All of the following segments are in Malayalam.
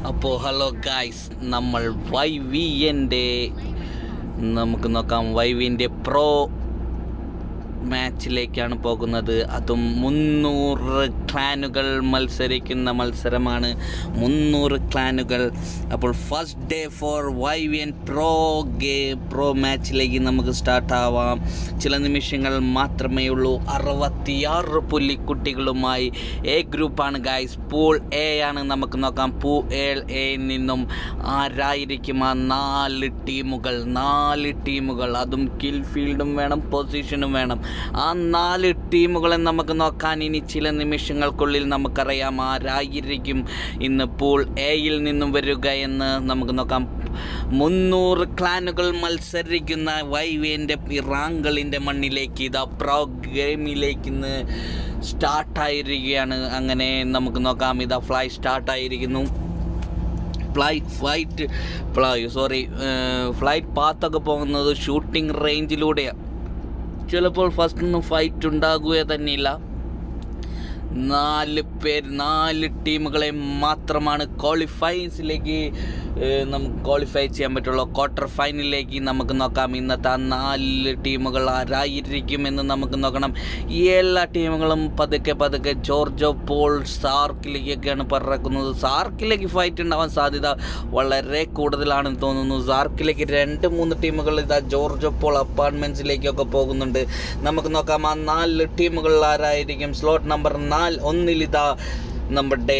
അപ്പോൾ ഹലോ ഗായ്സ് നമ്മൾ വൈ വി എൻ്റെ നമുക്ക് നോക്കാം വൈ വിൻ്റെ പ്രോ മാച്ചിലേക്കാണ് പോകുന്നത് അതും മുന്നൂറ് ക്ലാനുകൾ മത്സരിക്കുന്ന മത്സരമാണ് മുന്നൂറ് ക്ലാനുകൾ അപ്പോൾ first day for Y V N pro ഗേ പ്രോ മാച്ചിലേക്ക് നമുക്ക് സ്റ്റാർട്ട് ആവാം ചില നിമിഷങ്ങൾ മാത്രമേ ഉള്ളൂ അറുപത്തിയാറ് പുലിക്കുട്ടികളുമായി എ ഗ്രൂപ്പാണ് ഗായ്സ് പൂൾ എ ആണ് നമുക്ക് നോക്കാം പൂ എ എയിൽ നിന്നും ആരായിരിക്കും ആ നാല് ടീമുകൾ നാല് ടീമുകൾ അതും കിൽ ഫീൽഡും വേണം പൊസിഷനും വേണം ആ നാല് ടീമുകളെ നമുക്ക് നോക്കാൻ ഇനി ചില നിമിഷങ്ങൾക്കുള്ളിൽ നമുക്കറിയാം ആരായിരിക്കും ഇന്ന് പൂൾ എയിൽ നിന്നും വരിക എന്ന് നമുക്ക് നോക്കാം മുന്നൂറ് ക്ലാനുകൾ മത്സരിക്കുന്ന വൈവേൻ്റെ ഇറാങ്കളിൻ്റെ മണ്ണിലേക്ക് ഇതാ പ്രോ ഗെയിമിലേക്ക് ഇന്ന് സ്റ്റാർട്ടായിരിക്കുകയാണ് അങ്ങനെ നമുക്ക് നോക്കാം ഇതാ ഫ്ലൈ സ്റ്റാർട്ടായിരിക്കുന്നു flight flight fly sorry flight പാത്തൊക്കെ പോകുന്നത് ഷൂട്ടിംഗ് റേഞ്ചിലൂടെയാണ് ചിലപ്പോൾ ഫസ്റ്റ് ഒന്നും ഫൈറ്റ് ഉണ്ടാകുക തന്നെയില്ല നാല് പേര് നാല് ടീമുകളെ മാത്രമാണ് ക്വാളിഫൈസിലേക്ക് നമുക്ക് ക്വാളിഫൈ ചെയ്യാൻ പറ്റുള്ളൂ ക്വാർട്ടർ ഫൈനലിലേക്ക് നമുക്ക് നോക്കാം ഇന്നത്തെ ആ നാല് ടീമുകൾ ആരായിരിക്കുമെന്ന് നമുക്ക് നോക്കണം ഈ എല്ലാ ടീമുകളും പതുക്കെ പതുക്കെ ജോർജോ പോൾ സാർക്കിലേക്കൊക്കെയാണ് പറക്കുന്നത് സാർക്കിലേക്ക് ഫൈറ്റ് ഉണ്ടാവാൻ സാധ്യത വളരെ കൂടുതലാണെന്ന് തോന്നുന്നു സാർക്കിലേക്ക് രണ്ട് മൂന്ന് ടീമുകൾ ഇതാ ജോർജോ പോൾ അപ്പാർട്ട്മെൻറ്റ്സിലേക്കൊക്കെ പോകുന്നുണ്ട് നമുക്ക് നോക്കാം ആ നാല് ടീമുകൾ ആരായിരിക്കും സ്ലോട്ട് നമ്പർ നാല് ഒന്നിലിതാ നമ്മുടെ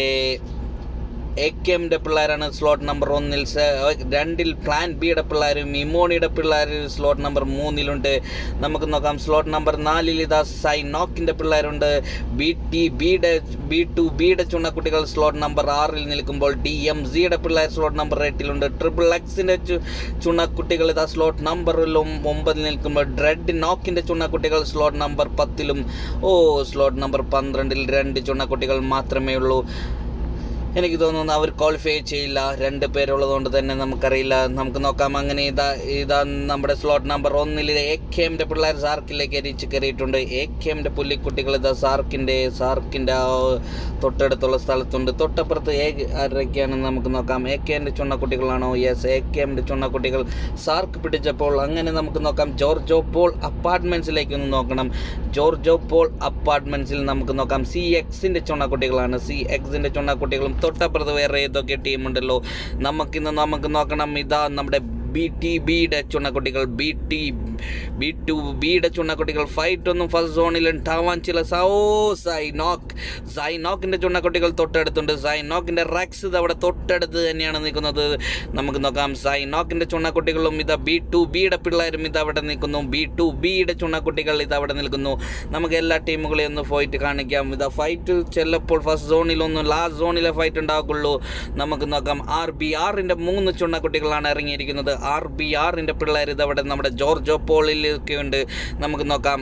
എ കെ എമ്മിൻ്റെ പിള്ളേരാണ് സ്ലോട്ട് നമ്പർ ഒന്നിൽ സ- രണ്ടിൽ പ്ലാൻ ബിയുടെ പിള്ളേരും ഇമോണിയുടെ പിള്ളേർ സ്ലോട്ട് നമ്പർ മൂന്നിലുണ്ട് നമുക്ക് നോക്കാം സ്ലോട്ട് നമ്പർ നാലിൽ ഇതാ സൈനോക്കിൻ്റെ പിള്ളേരുണ്ട് ബി ടി ബിയുടെ ബി ടു ബിയുടെ ചുണക്കുട്ടികൾ സ്ലോട്ട് നമ്പർ ആറിൽ നിൽക്കുമ്പോൾ ഡി എം സിയുടെ പിള്ളേർ സ്ലോട്ട് നമ്പർ എട്ടിലുണ്ട് ട്രിപ്പിൾ എക്സിൻ്റെ ചുണക്കുട്ടികൾ ഇതാ സ്ലോട്ട് നമ്പറിലും ഒമ്പതിൽ നിൽക്കുമ്പോൾ ഡ്രെഡ് നോക്കിൻ്റെ ചുണക്കുട്ടികൾ സ്ലോട്ട് നമ്പർ പത്തിലും ഓ സ്ലോട്ട് നമ്പർ പന്ത്രണ്ടിൽ രണ്ട് ചുണക്കുട്ടികൾ മാത്രമേ ഉള്ളൂ എനിക്ക് തോന്നുന്നു അവർ ക്വാളിഫൈ ചെയ്യില്ല രണ്ട് പേരുള്ളതുകൊണ്ട് തന്നെ നമുക്കറിയില്ല നമുക്ക് നോക്കാം അങ്ങനെ ഇതാ ഇതാ നമ്മുടെ സ്ലോട്ട് നമ്പർ ഒന്നിൽ എ കെ എമ്മിൻ്റെ പിള്ളേർ സാർക്കിലേക്ക് എരിച്ച് കയറിയിട്ടുണ്ട് എ കെ എമ്മിൻ്റെ പുല്ലിക്കുട്ടികൾ ഇതാ സാർക്കിൻ്റെ സാർക്കിൻ്റെ ആ തൊട്ടടുത്തുള്ള സ്ഥലത്തുണ്ട് തൊട്ടപ്പുറത്ത് എ ആരൊക്കെയാണെന്ന് നമുക്ക് നോക്കാം എ കെ എമ്മിൻ്റെ ചുണ്ണക്കുട്ടികളാണോ യെസ് എ കെ എമ്മിൻ്റെ ചുണ്ണക്കുട്ടികൾ സാർക്ക് പിടിച്ചപ്പോൾ അങ്ങനെ നമുക്ക് നോക്കാം ജോർജോ പോൾ അപ്പാർട്ട്മെൻറ്റ്സിലേക്ക് ഒന്ന് നോക്കണം ജോർജോ പോൾ അപ്പാർട്ട്മെൻറ്റ്സിൽ നമുക്ക് നോക്കാം സി എക്സിൻ്റെ ചുണ്ണക്കുട്ടികളാണ് സി എക്സിൻ്റെ ചുണ്ണക്കുട്ടികളും തൊട്ടപ്പുറത്ത് വേറെ ഏതൊക്കെ ടീമുണ്ടല്ലോ നമുക്കിന്ന് നമുക്ക് നോക്കണം ഇതാ നമ്മുടെ ബി ടി ബിയുടെ ചുണ്ണക്കുട്ടികൾ ബി ടി ബി ടു ബിയുടെ ചുണ്ണക്കുട്ടികൾ ഫൈറ്റ് ഒന്നും ഫസ്റ്റ് സോണിൽ ഉണ്ടാവാൻ ചില സോ സൈനോക്ക് സൈനോക്കിൻ്റെ ചുണ്ണക്കുട്ടികൾ തൊട്ടടുത്തുണ്ട് സൈനോക്കിൻ്റെ റെക്സ് ഇത് അവിടെ തൊട്ടടുത്ത് തന്നെയാണ് നിൽക്കുന്നത് നമുക്ക് നോക്കാം സൈനോക്കിൻ്റെ ചുണ്ണക്കുട്ടികളും ഇതാ ബി ടു ബിയുടെ പിള്ളേരും ഇത് അവിടെ നിൽക്കുന്നു ബി ടു ബിയുടെ ചുണ്ണക്കുട്ടികൾ ഇത് അവിടെ നിൽക്കുന്നു നമുക്ക് എല്ലാ ടീമുകളെയും ഒന്ന് ഫൈറ്റ് കാണിക്കാം ഇതാ ഫൈറ്റ് ചിലപ്പോൾ ഫസ്റ്റ് സോണിലൊന്നും ലാസ്റ്റ് സോണിലെ ഫൈറ്റ് ഉണ്ടാകുള്ളൂ നമുക്ക് നോക്കാം ആർ ബി ആറിൻ്റെ മൂന്ന് ചുണ്ണക്കുട്ടികളാണ് ഇറങ്ങിയിരിക്കുന്നത് ആർ ബി ആറിൻ്റെ പിള്ളേർ ഇതവിടെ നമ്മുടെ ജോർജോ പോളിലൊക്കെ ഉണ്ട് നമുക്ക് നോക്കാം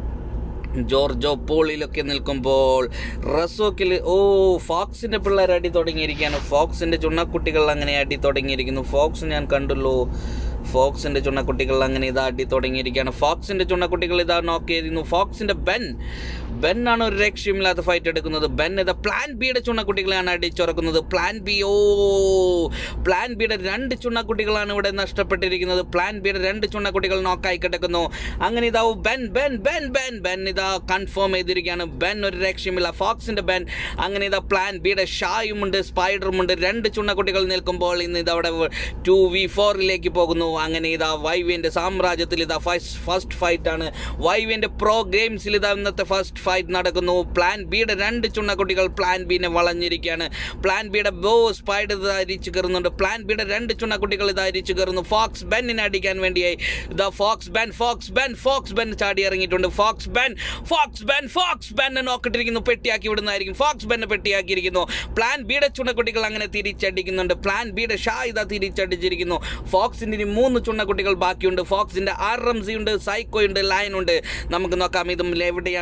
ജോർജോ പോളിലൊക്കെ നിൽക്കുമ്പോൾ റസോക്കിൽ ഓ ഫോക്സിൻ്റെ പിള്ളേർ അടി തുടങ്ങിയിരിക്കുകയാണ് ഫോക്സിൻ്റെ ചുണ്ണക്കുട്ടികൾ അങ്ങനെ അടി തുടങ്ങിയിരിക്കുന്നു ഫോക്സ് ഞാൻ കണ്ടുള്ളൂ ഫോക്സിൻ്റെ ചുണ്ണക്കുട്ടികൾ അങ്ങനെ ഇതാ അടി തുടങ്ങിയിരിക്കുകയാണ് ഫോക്സിൻ്റെ ചുണ്ണക്കുട്ടികൾ ഇതാ നോക്ക് ചെയ്തിരുന്നു ഫോക്സിൻ്റെ ബെൻ ബെൻ ആണ് ഒരു രക്ഷയുമില്ലാത്ത ഫൈറ്റ് എടുക്കുന്നത് ബെൻ ഇതാ പ്ലാൻ ബിയുടെ ചുണ്ണക്കുട്ടികളെയാണ് അടിച്ചുറക്കുന്നത് പ്ലാൻ ബി ഓ പ്ലാൻ ബിയുടെ രണ്ട് ചുണ്ണക്കുട്ടികളാണ് ഇവിടെ നഷ്ടപ്പെട്ടിരിക്കുന്നത് പ്ലാൻ ബിയുടെ രണ്ട് ചുണ്ണക്കുട്ടികൾ നോക്കായി കിടക്കുന്നു അങ്ങനെ ഇതാ ഓ, Ben Ben Ben Ben Ben ഇതാ കൺഫേം ചെയ്തിരിക്കുകയാണ് ബെൻ ഒരു രക്ഷയുമില്ല ഫോക്സിന്റെ ബെൻ അങ്ങനെ ഇതാ പ്ലാൻ ബിയുടെ ഷായുമുണ്ട് സ്പൈഡറുമുണ്ട് രണ്ട് ചുണ്ണക്കുട്ടികൾ നിൽക്കുമ്പോൾ ഇന്ന് ഇതാ അവിടെ ടു വി ഫോറിലേക്ക് പോകുന്നു അങ്ങനെ ഇതാ വൈവിൻ്റെ സാമ്രാജ്യത്തിൽ ഇതാ ഫസ്റ്റ് ഫസ്റ്റ് ഫൈറ്റ് ആണ് വൈവിൻ്റെ പ്രോ ഗെയിംസിൽ ഇതാ ഇന്നത്തെ ഫസ്റ്റ് ഫൈറ്റ് നടക്കുന്നു പ്ലാൻ ബിയുടെ രണ്ട് ചുണ്ണക്കുട്ടികൾ പ്ലാൻ ബിനെ വളഞ്ഞിരിക്കുകയാണ് പ്ലാൻ ബിയുടെ ബോ സ്പൈഡർ ഇതാ അരിച്ചു കയറുന്നുണ്ട് പ്ലാൻ ബിയുടെ രണ്ട് ചുണ്ണക്കുട്ടികൾ ഇതാ അരിച്ചു കയറുന്നു ഫോക്സ് ബെന്നിനെ അടിക്കാൻ വേണ്ടിയായി ഇതാ Fox Ben Fox Ben Fox Ben ചാടി ഇറങ്ങിയിട്ടുണ്ട് Fox Ben Fox Ben Fox ബെന്നെ നോക്കിട്ടിരിക്കുന്നു പെട്ടിയാക്കി വിടുന്നതായിരിക്കും ഫോക്സ് ബെന്നെ പെട്ടിയാക്കിയിരിക്കുന്നു പ്ലാൻ ബിയുടെ ചുണ്ണക്കുട്ടികൾ അങ്ങനെ തിരിച്ചടിക്കുന്നുണ്ട് പ്ലാൻ ബിയുടെ ഷാ ഇതാ തിരിച്ചടിച്ചിരിക്കുന്നു ഫോക്സിൻ്റെ ഇനി മൂന്ന് ചുണ്ണക്കുട്ടികൾ ബാക്കിയുണ്ട് ഫോക്സിൻ്റെ ആർ എം സി ഉണ്ട് സൈക്കോ ഉണ്ട് ലയൻ ഉണ്ട് നമുക്ക് നോക്കാം ഇതും എവിടെയാണ് ലിപ്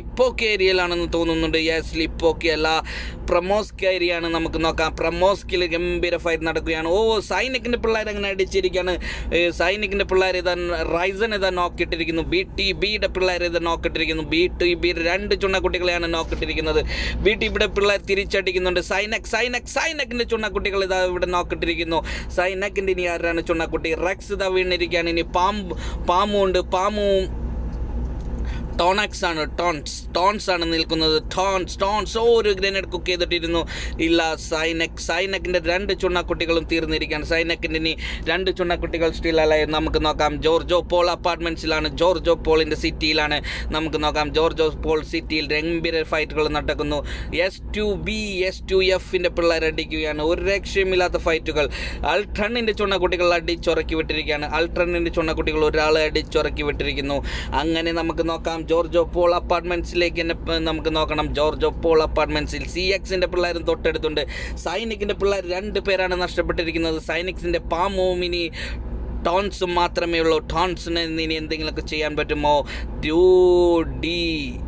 ലിപ്പോക്ക് ഏരിയയിലാണെന്ന് തോന്നുന്നുണ്ട് യെസ് ലിപ്പോക്ക് അല്ല പ്രമോസ്ക് ഏരിയയാണ് നമുക്ക് നോക്കാം പ്രമോസ്കിൽ ഗംഭീര ഫൈറ്റ് നടക്കുകയാണ് ഓ സൈനിക്കിൻ്റെ പിള്ളേർ അങ്ങനെ അടിച്ചിരിക്കുകയാണ് ഏ, സൈനിക്കിൻ്റെ പിള്ളേർ ഇതാ റൈസൻ ഇതാ നോക്കിയിട്ടിരിക്കുന്നു ബി ടി ബിയുടെ പിള്ളേർ ഇതാ നോക്കിയിട്ടിരിക്കുന്നു ബി ടി ബി രണ്ട് ചുണ്ണക്കുട്ടികളെയാണ് നോക്കിയിട്ടിരിക്കുന്നത് ബി ടി ബിയുടെ പിള്ളേർ തിരിച്ചടിക്കുന്നുണ്ട് സൈനക് സൈനക് സൈനക്കിൻ്റെ ചുണ്ണക്കുട്ടികൾ ഇതാ ഇവിടെ നോക്കിയിട്ടിരിക്കുന്നു സൈനക്കിൻ്റെ ഇനി ആരാണ് ചുണ്ണക്കുട്ടി റെക്സ് ഇതാ വീണിരിക്കുകയാണ് ഇനി പാമ്പ് പാമ്പുണ്ട് പാമ്പും ടോണക്സ് ആണ് ടോൺസ് ടോൺസ് ആണ് നിൽക്കുന്നത് ടോൺസ് ടോൺസ് ഓ, ഒരു ഗ്രനേഡ് കുക്ക് ചെയ്തിട്ടിരുന്നു ഇല്ല സൈനക് സൈനക്കിൻ്റെ രണ്ട് ചുണ്ണക്കുട്ടികളും തീർന്നിരിക്കുകയാണ് സൈനക്കിൻ്റെ ഇനി രണ്ട് ചുണ്ണക്കുട്ടികൾ സ്റ്റിൽ അല്ല നമുക്ക് നോക്കാം ജോർജോ പോൾ അപ്പാർട്ട്മെൻറ്റ്സിലാണ് ജോർജോ പോളിൻ്റെ സിറ്റിയിലാണ് നമുക്ക് നോക്കാം ജോർജോ പോൾ സിറ്റിയിൽ ഗംഭീര ഫൈറ്റുകൾ നടക്കുന്നു S two B S two എഫിൻ്റെ പിള്ളേർ അടിക്കുകയാണ് ഒരു രക്ഷയുമില്ലാത്ത ഫൈറ്റുകൾ അൾട്രണിൻ്റെ ചുണ്ണക്കുട്ടികൾ അടിച്ചുറക്കി വിട്ടിരിക്കുകയാണ് അൾട്രണിൻ്റെ ചുണ്ണക്കുട്ടികൾ ഒരാളെ അടിച്ചുറക്കി വിട്ടിരിക്കുന്നു അങ്ങനെ നമുക്ക് നോക്കാം ജോർജോ പോൾ അപ്പാർട്ട്മെൻറ്റ്സിലേക്ക് തന്നെ പ- നമുക്ക് നോക്കണം ജോർജോ പോൾ അപ്പാർട്ട്മെൻറ്റ്സിൽ സി എക്സിൻ്റെ പിള്ളേരും തൊട്ടടുത്തുണ്ട് സൈനിക്കിൻ്റെ പിള്ളേർ രണ്ട് പേരാണ് നഷ്ടപ്പെട്ടിരിക്കുന്നത് സൈനിക്സിൻ്റെ പാമോം ഇനി ടോൺസും മാത്രമേ ഉള്ളൂ ടോൺസിന് ഇനി എന്തെങ്കിലുമൊക്കെ ചെയ്യാൻ പറ്റുമോ two D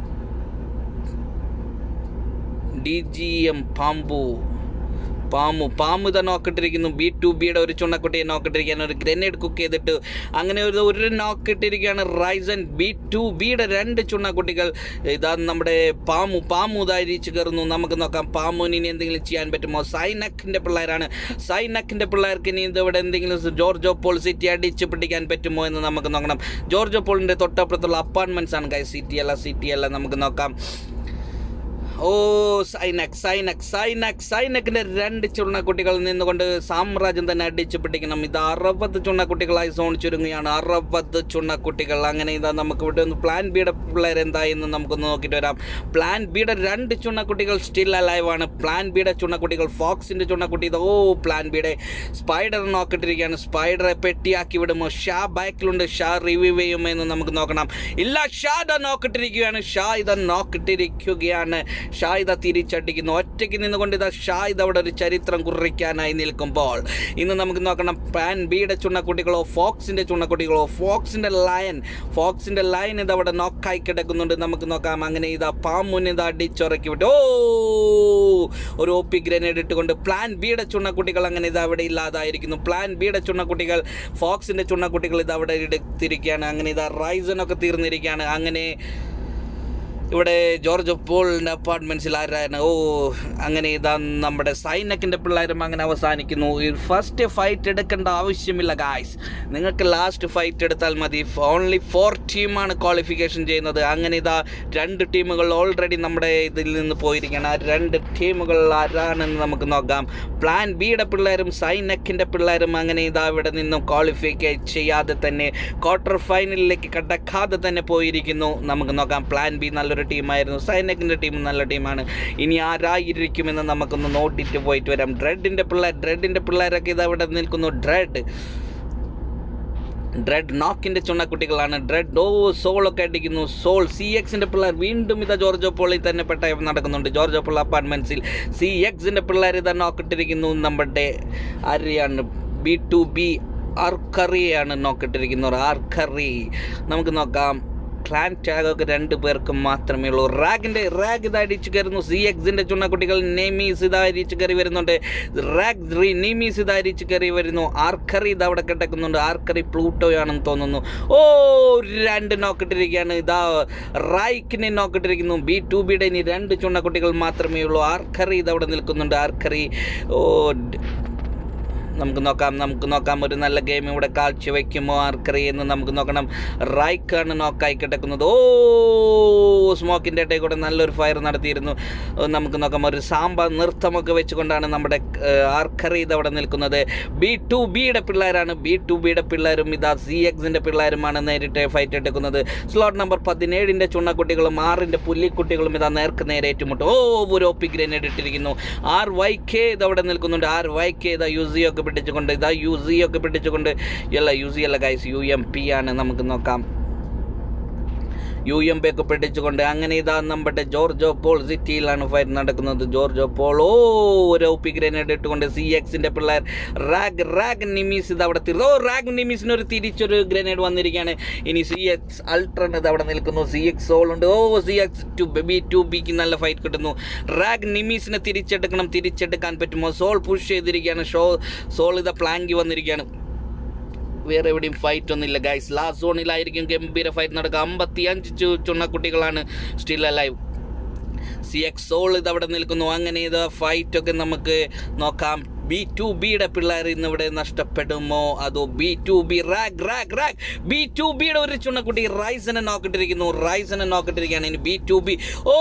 D G M പാമ്പു പാമ്പു പാമ്പ് ഇതാ നോക്കിട്ടിരിക്കുന്നു ബി ടു ബിയുടെ ഒരു ചുണ്ണക്കുട്ടിയെ നോക്കിട്ടിരിക്കുകയാണ് ഒരു ഗ്രനേഡ് കുക്ക് ചെയ്തിട്ട് അങ്ങനെ ഒരു ഒരു നോക്കിട്ടിരിക്കുകയാണ് റൈസൻ ബി ടു ബിയുടെ രണ്ട് ചുണ്ണക്കുട്ടികൾ ഇതാ നമ്മുടെ പാമു പാമു ഇതായിരിച്ച് കയറുന്നു നമുക്ക് നോക്കാം പാമുവിന് ഇനി എന്തെങ്കിലും ചെയ്യാൻ പറ്റുമോ സൈനക്കിൻ്റെ പിള്ളേരാണ് സൈനക്കിൻ്റെ പിള്ളേർക്ക് ഇനി ഇതിവിടെ എന്തെങ്കിലും ജോർജോ പോൾ സിറ്റി അടിച്ച് പിടിക്കാൻ പറ്റുമോ എന്ന് നമുക്ക് നോക്കണം ജോർജോ പോളിൻ്റെ തൊട്ടപ്പുറത്തുള്ള അപ്പാർട്ട്മെൻറ്റ്സ് ആണ് ഗൈ സിറ്റി അല്ല സിറ്റി അല്ല നമുക്ക് നോക്കാം ഓ സൈനക് സൈനക് സൈനക് സൈനക്കിന്റെ രണ്ട് ചുണ്ണക്കുട്ടികൾ നിന്നുകൊണ്ട് സാമ്രാജ്യം തന്നെ അടിച്ചു പിടിക്കണം ഇത് അറുപത് ചുണ്ണക്കുട്ടികളായി സോൺ ചുരുങ്ങുകയാണ് അറുപത് ചുണ്ണക്കുട്ടികൾ അങ്ങനെ ഇതാ നമുക്ക് ഇവിടെ ഒന്ന് പ്ലാൻ ബിയുടെ പിള്ളേർ എന്തായെന്ന് നമുക്കൊന്ന് നോക്കിയിട്ട് വരാം പ്ലാൻ ബിയുടെ രണ്ട് ചുണ്ണക്കുട്ടികൾ സ്റ്റിൽ അലൈവ് ആണ് പ്ലാൻ ബിയുടെ ചുണ്ണക്കുട്ടികൾ ഫോക്സിന്റെ ചുണ്ണക്കുട്ടി ഇത് ഓ പ്ലാൻ ബിയുടെ സ്പൈഡർ നോക്കിയിട്ടിരിക്കുകയാണ് സ്പൈഡറെ പെട്ടിയാക്കി വിടുമോ ഷാ ബാക്കിലുണ്ട് ഷാ റിവ്യൂ ചെയ്യുമെന്ന് നമുക്ക് നോക്കണം ഇല്ല ഷാ ഇതാ നോക്കിട്ടിരിക്കുകയാണ് ഷാ ഇതാ നോക്കിട്ടിരിക്കുകയാണ് ഷാ ഇതാ തിരിച്ചടിക്കുന്നു ഒറ്റയ്ക്ക് നിന്നുകൊണ്ട് ഇതാ ഷാ ഇത് അവിടെ ഒരു ചരിത്രം കുറിക്കാനായി നിൽക്കുമ്പോൾ ഇന്ന് നമുക്ക് നോക്കണം പാൻ ബിയുടെ ചുണ്ണക്കുട്ടികളോ ഫോക്സിന്റെ ചുണ്ണക്കുട്ടികളോ ഫോക്സിന്റെ ലയൻ ഫോക്സിന്റെ ലയൻ ഇത് അവിടെ നോക്കായി കിടക്കുന്നുണ്ട് നമുക്ക് നോക്കാം അങ്ങനെ ഇതാ പാമ്പുന് ഇതാ അടിച്ചുറക്കി വിട്ടു ഓ ഒരു ഒ പി ഗ്രനേഡ് ഇട്ടുകൊണ്ട് പ്ലാൻ ബിയുടെ ചുണ്ണക്കുട്ടികൾ അങ്ങനെ ഇത് അവിടെ ഇല്ലാതായിരിക്കുന്നു പ്ലാൻ ബിയുടെ ചുണ്ണക്കുട്ടികൾ ഫോക്സിന്റെ ചുണ്ണക്കുട്ടികൾ ഇത് അവിടെ എടുത്തിരിക്കുകയാണ് അങ്ങനെ ഇതാ റൈസനൊക്കെ തീർന്നിരിക്കുകയാണ് അങ്ങനെ ഇവിടെ ജോർജ് പോളിൻ്റെ അപ്പാർട്ട്മെൻറ്റ്സിൽ ആരാണ് ഓ അങ്ങനെ ഇതാ നമ്മുടെ സൈനക്കിൻ്റെ പിള്ളേരും അങ്ങനെ അവസാനിക്കുന്നു ഈ ഫസ്റ്റ് ഫൈറ്റ് എടുക്കേണ്ട ആവശ്യമില്ല ഗായ്സ് നിങ്ങൾക്ക് ലാസ്റ്റ് ഫൈറ്റ് എടുത്താൽ മതി ഓൺലി ഫോർ ടീമാണ് ക്വാളിഫിക്കേഷൻ ചെയ്യുന്നത് അങ്ങനെ ഇതാ രണ്ട് ടീമുകൾ ഓൾറെഡി നമ്മുടെ ഇതിൽ നിന്ന് പോയിരിക്കുകയാണ് ആ രണ്ട് ടീമുകൾ ആരാണെന്ന് നമുക്ക് നോക്കാം പ്ലാൻ ബിയുടെ പിള്ളേരും സൈനക്കിൻ്റെ പിള്ളേരും അങ്ങനെ ഇതാ ഇവിടെ നിന്നും ക്വാളിഫൈ ചെയ്യാതെ തന്നെ ക്വാർട്ടർ ഫൈനലിലേക്ക് കടക്കാതെ തന്നെ പോയിരിക്കുന്നു നമുക്ക് നോക്കാം പ്ലാൻ ബി നല്ലൊരു ടീമായിരുന്നു സൈനക്കിൻ്റെ ടീം നല്ല ടീമാണ് ഇനി ആരായിരിക്കുമെന്ന് നമുക്കൊന്ന് നോട്ടിട്ട് പോയിട്ട് വരാം ഡ്രെഡിൻ്റെ പിള്ളേർ ഡ്രെഡിൻ്റെ പിള്ളേരൊക്കെ ഇത് അവിടെ നിൽക്കുന്നു ഡ്രെഡ് ഡ്രെഡ് നോക്കിൻ്റെ ചുണ്ണക്കുട്ടികളാണ് ഡ്രെഡ് ഓ സോളൊക്കെ അടിക്കുന്നു സോൾ സി എക്സിൻ്റെ പിള്ളേർ വീണ്ടും ഇതാ ജോർജോ പോളിൽ തന്നെ പെട്ടയം നടക്കുന്നുണ്ട് ജോർജോ പോൾ അപ്പാർട്ട്മെൻറ്റ്സിൽ സി എക്സിൻ്റെ പിള്ളേർ ഇതാ നോക്കിട്ടിരിക്കുന്നു നമ്മുടെ ആരെയാണ് ബി ടു ബി ആർക്കറിയാണ് നോക്കിട്ടിരിക്കുന്നത് ആർക്കറി നമുക്ക് നോക്കാം ക്ലാൻ ടാഗൊക്കെ രണ്ട് പേർക്ക് മാത്രമേ ഉള്ളൂ റാഗിൻ്റെ റാഗ് ഇത് അടിച്ച് കയറുന്നു സി എക്സിൻ്റെ ചുണ്ണക്കുട്ടികൾ നെമീസ് ഇത് അരിച്ച് കയറി വരുന്നുണ്ട് റാഗ് ത്രീ നെമീസ് ഇത് അരിച്ച് കയറി വരുന്നു ആർക്കറി ഇത് അവിടെ കിടക്കുന്നുണ്ട് ആർക്കറി പ്ലൂട്ടോയാണെന്ന് തോന്നുന്നു ഓ രണ്ട് നോക്കിട്ടിരിക്കുകയാണ് ഇതാ റൈക്കിനെ നോക്കിട്ടിരിക്കുന്നു ബി ടു ബിയുടെ ഇനി രണ്ട് ചുണ്ണക്കുട്ടികൾ മാത്രമേ ഉള്ളൂ ആർക്കറി ഇത് അവിടെ നിൽക്കുന്നുണ്ട് ആർക്കറി ഓ ഡ- നമുക്ക് നോക്കാം നമുക്ക് നോക്കാം ഒരു നല്ല ഗെയിം ഇവിടെ കാഴ്ചവെക്കുമോ ആർക്കറിയെന്ന് നമുക്ക് നോക്കണം റൈക്കാണ് നോക്കായി കിടക്കുന്നത് ഓ സ്മോക്കിൻ്റെ ഇടയിൽ കൂടെ നല്ലൊരു ഫയർ നടത്തിയിരുന്നു ഓ, നമുക്ക് നോക്കാം ഒരു സാമ്പാർ നൃത്തമൊക്കെ വെച്ചുകൊണ്ടാണ് നമ്മുടെ ആർക്കറി ഇത് അവിടെ നിൽക്കുന്നത് ബി ടു ബിയുടെ പിള്ളേരാണ് ബി ടു ബിയുടെ പിള്ളേരും ഇതാ സി എക്സിൻ്റെ പിള്ളേരുമാണ് നേരിട്ട് ഫൈറ്റ് എടുക്കുന്നത് സ്ലോട്ട് നമ്പർ പതിനേഴിൻ്റെ ചുണ്ണക്കുട്ടികളും ആറിൻ്റെ പുല്ലിക്കുട്ടികളും ഇതാ നേർക്ക് നേരെ ഏറ്റുമുട്ടും ഓ ഒരു ഒപ്പി ഗ്രനേഡ് ഇട്ടിരിക്കുന്നു ആർ വൈ കെ ഇത് അവിടെ നിൽക്കുന്നുണ്ട് ആർ വൈ കെ ഇതാ യു സി ഒക്കെ പിടിച്ചുകൊണ്ട് ഇതാ യു സി ഒക്കെ പിടിച്ചുകൊണ്ട് അല്ല യു സി അല്ല ഗൈസ് യു എം പി ആണ് നമുക്ക് നോക്കാം യു എം പി ഒക്കെ പിടിച്ചുകൊണ്ട് അങ്ങനെ ഇതാ നമ്മുടെ ജോർജോ പോൾ സിറ്റിയിലാണ് ഫൈറ്റ് നടക്കുന്നത് ജോർജോ പോൾ ഓ ഒരു ഒ പി ഗ്രനേഡ് ഇട്ടുകൊണ്ട് സി എക്സിന്റെ പിള്ളേർ റാഗ് റാഗ് നിമീസ് ഇത് അവിടെ തീർന്നു ഓ റാഗ് നിമീസിന് ഒരു തിരിച്ചൊരു ഗ്രനേഡ് വന്നിരിക്കുകയാണ് ഇനി സി എക്സ് അൾട്രൺ ഇത് അവിടെ നിൽക്കുന്നു സി എക്സ് സോൾ ഉണ്ട് ഓ C X two B two ബിക്ക് നല്ല ഫൈറ്റ് കിട്ടുന്നു റാഗ് നിമീസിനെ തിരിച്ചെടുക്കണം തിരിച്ചെടുക്കാൻ പറ്റുമോ സോൾ പുഷ് ചെയ്തിരിക്കുകയാണ് ഷോ സോൾ ഇത് പ്ലാങ്കി വന്നിരിക്കുകയാണ് വേറെ എവിടെയും ഫൈറ്റ് ഒന്നുമില്ല ഗൈസ് ലാസ്റ്റ് സോണിലായിരിക്കും ഗംഭീര ഫൈറ്റ് നടക്കുക അമ്പത്തി അഞ്ച് ചു ചുണ്ണക്കുട്ടികളാണ് still alive C X Soul ഇത് അവിടെ നിൽക്കുന്നു അങ്ങനെ ഇത് ഫൈറ്റൊക്കെ നമുക്ക് നോക്കാം ബി ടു ബിയുടെ പിള്ളേർ ഇന്ന് ഇവിടെ നഷ്ടപ്പെടുമോ അതോ ബി ടു ബി റാഗ് റാഗ് റാഗ് ബി ടു ബിയുടെ ഒരു ചുണ്ണക്കുട്ടി റൈസനെ നോക്കിട്ടിരിക്കുന്നു റൈസനെ നോക്കിട്ടിരിക്കുകയാണ് ഇനി ബി ടു ബി ഓ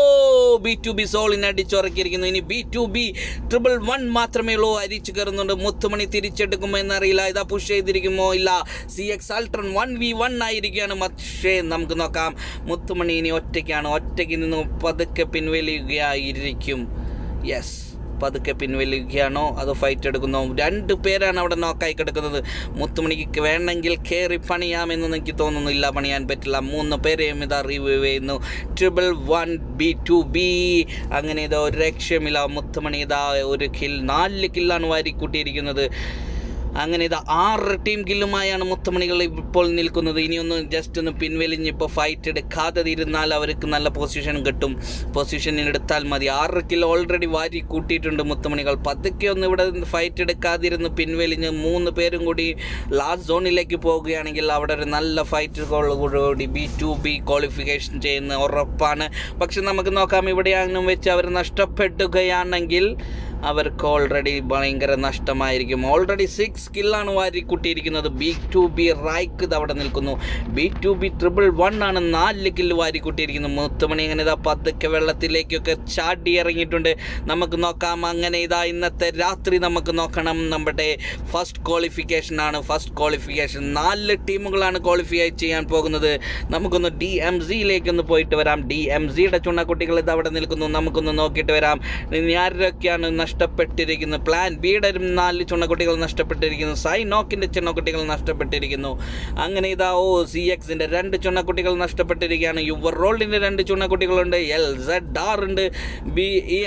ബി ടു ബി സോളിനെ അടിച്ചുറക്കിയിരിക്കുന്നു ഇനി B two B triple one മാത്രമേ ഉള്ളൂ അരിച്ചു കയറുന്നുണ്ട് മുത്തുമണി തിരിച്ചെടുക്കുമോ എന്നറിയില്ല ഇതാ പുഷ് ചെയ്തിരിക്കുമോ ഇല്ല C X Ultron one V one ആയിരിക്കുകയാണ് പക്ഷേ നമുക്ക് നോക്കാം മുത്തുമണി ഇനി ഒറ്റയ്ക്കാണ് ഒറ്റയ്ക്ക് നിന്ന് പതുക്കെ പിൻവലിയുകയായിരിക്കും യെസ് പതുക്കെ പിൻവലിക്കുകയാണോ അതോ ഫൈറ്റ് എടുക്കുന്നോ രണ്ട് പേരാണ് അവിടെ നോക്കായി കിടക്കുന്നത് മുത്തുമണിക്ക് വേണമെങ്കിൽ കയറി പണിയാമെന്ന് എനിക്ക് തോന്നുന്നില്ല പണിയാൻ പറ്റില്ല മൂന്ന് പേരെയും ഇതാ റിവ്യൂ ചെയ്യുന്നു triple one B two B അങ്ങനെ ഇതാ ഒരു രക്ഷമില്ല മുത്തുമണി ഇതാ ഒരു കിൽ നാല് കില്ലാണ് വാരിക്കൂട്ടിയിരിക്കുന്നത് അങ്ങനെ ഇത് ആറ് ടീം കില്ലുമായാണ് മുത്തമണികൾ ഇപ്പോൾ നിൽക്കുന്നത് ഇനിയൊന്ന് ജസ്റ്റ് ഒന്ന് പിൻവലിഞ്ഞ് ഇപ്പോൾ ഫൈറ്റ് എടുക്കാതെ ഇരുന്നാൽ അവർക്ക് നല്ല പൊസിഷൻ കിട്ടും പൊസിഷൻ എടുത്താൽ മതി ആറ് കിലോ ഓൾറെഡി വാരി കൂട്ടിയിട്ടുണ്ട് മുത്തമണികൾ പതുക്കെ ഒന്ന് ഇവിടെ ഫൈറ്റ് എടുക്കാതിരുന്ന് പിൻവലിഞ്ഞ് മൂന്ന് പേരും കൂടി ലാസ്റ്റ് സോണിലേക്ക് പോവുകയാണെങ്കിൽ അവിടെ ഒരു നല്ല ഫൈറ്റുകളോടുകൂടി ബി ടു ബി ക്വാളിഫിക്കേഷൻ ചെയ്യുന്ന ഉറപ്പാണ് പക്ഷെ നമുക്ക് നോക്കാം ഇവിടെയാണെന്നും വെച്ച് അവർ നഷ്ടപ്പെടുകയാണെങ്കിൽ അവർക്ക് ഓൾറെഡി ഭയങ്കര നഷ്ടമായിരിക്കും ഓൾറെഡി സിക്സ് കില്ലാണ് വാരി കൂട്ടിയിരിക്കുന്നത് ബി ടു ബി റൈക്ക് ഇത് അവിടെ നിൽക്കുന്നു B two B triple one ആണ് നാല് കില്ല് വാരി കൂട്ടിയിരിക്കുന്നു മുത്തുമണി അങ്ങനെ ഇതാ പതുക്കെ വെള്ളത്തിലേക്കൊക്കെ ചാടി ഇറങ്ങിയിട്ടുണ്ട് നമുക്ക് നോക്കാം അങ്ങനെ ഇതാ ഇന്നത്തെ രാത്രി നമുക്ക് നോക്കണം നമ്മുടെ ഫസ്റ്റ് ക്വാളിഫിക്കേഷൻ ആണ് ഫസ്റ്റ് ക്വാളിഫിക്കേഷൻ നാല് ടീമുകളാണ് ക്വാളിഫൈ ചെയ്യാൻ പോകുന്നത് നമുക്കൊന്ന് ഡി എം സിയിലേക്ക് ഒന്ന് പോയിട്ട് വരാം ഡി എം സിയുടെ ചുണ്ണക്കുട്ടികൾ ഇത് അവിടെ നിൽക്കുന്നു നമുക്കൊന്ന് നോക്കിയിട്ട് വരാം ഇനി ആരൊക്കെയാണ് നഷ്ടപ്പെട്ടിരിക്കുന്നത് പ്ലാൻ ബിയുടെ ഒരു നാല് ചുണ്ണക്കുട്ടികൾ നഷ്ടപ്പെട്ടിരിക്കുന്നു സൈ നോക്കിൻ്റെ ചുണ്ണക്കുട്ടികൾ നഷ്ടപ്പെട്ടിരിക്കുന്നു അങ്ങനെ ഇതാ ഓ സി എക്സിൻ്റെ രണ്ട് ചുണ്ണക്കുട്ടികൾ നഷ്ടപ്പെട്ടിരിക്കുകയാണ് യുവർ റോൾഡിൻ്റെ രണ്ട് ചുണ്ണക്കുട്ടികളുണ്ട് എൽ സെഡ് ആർ ഉണ്ട് ബി ഈ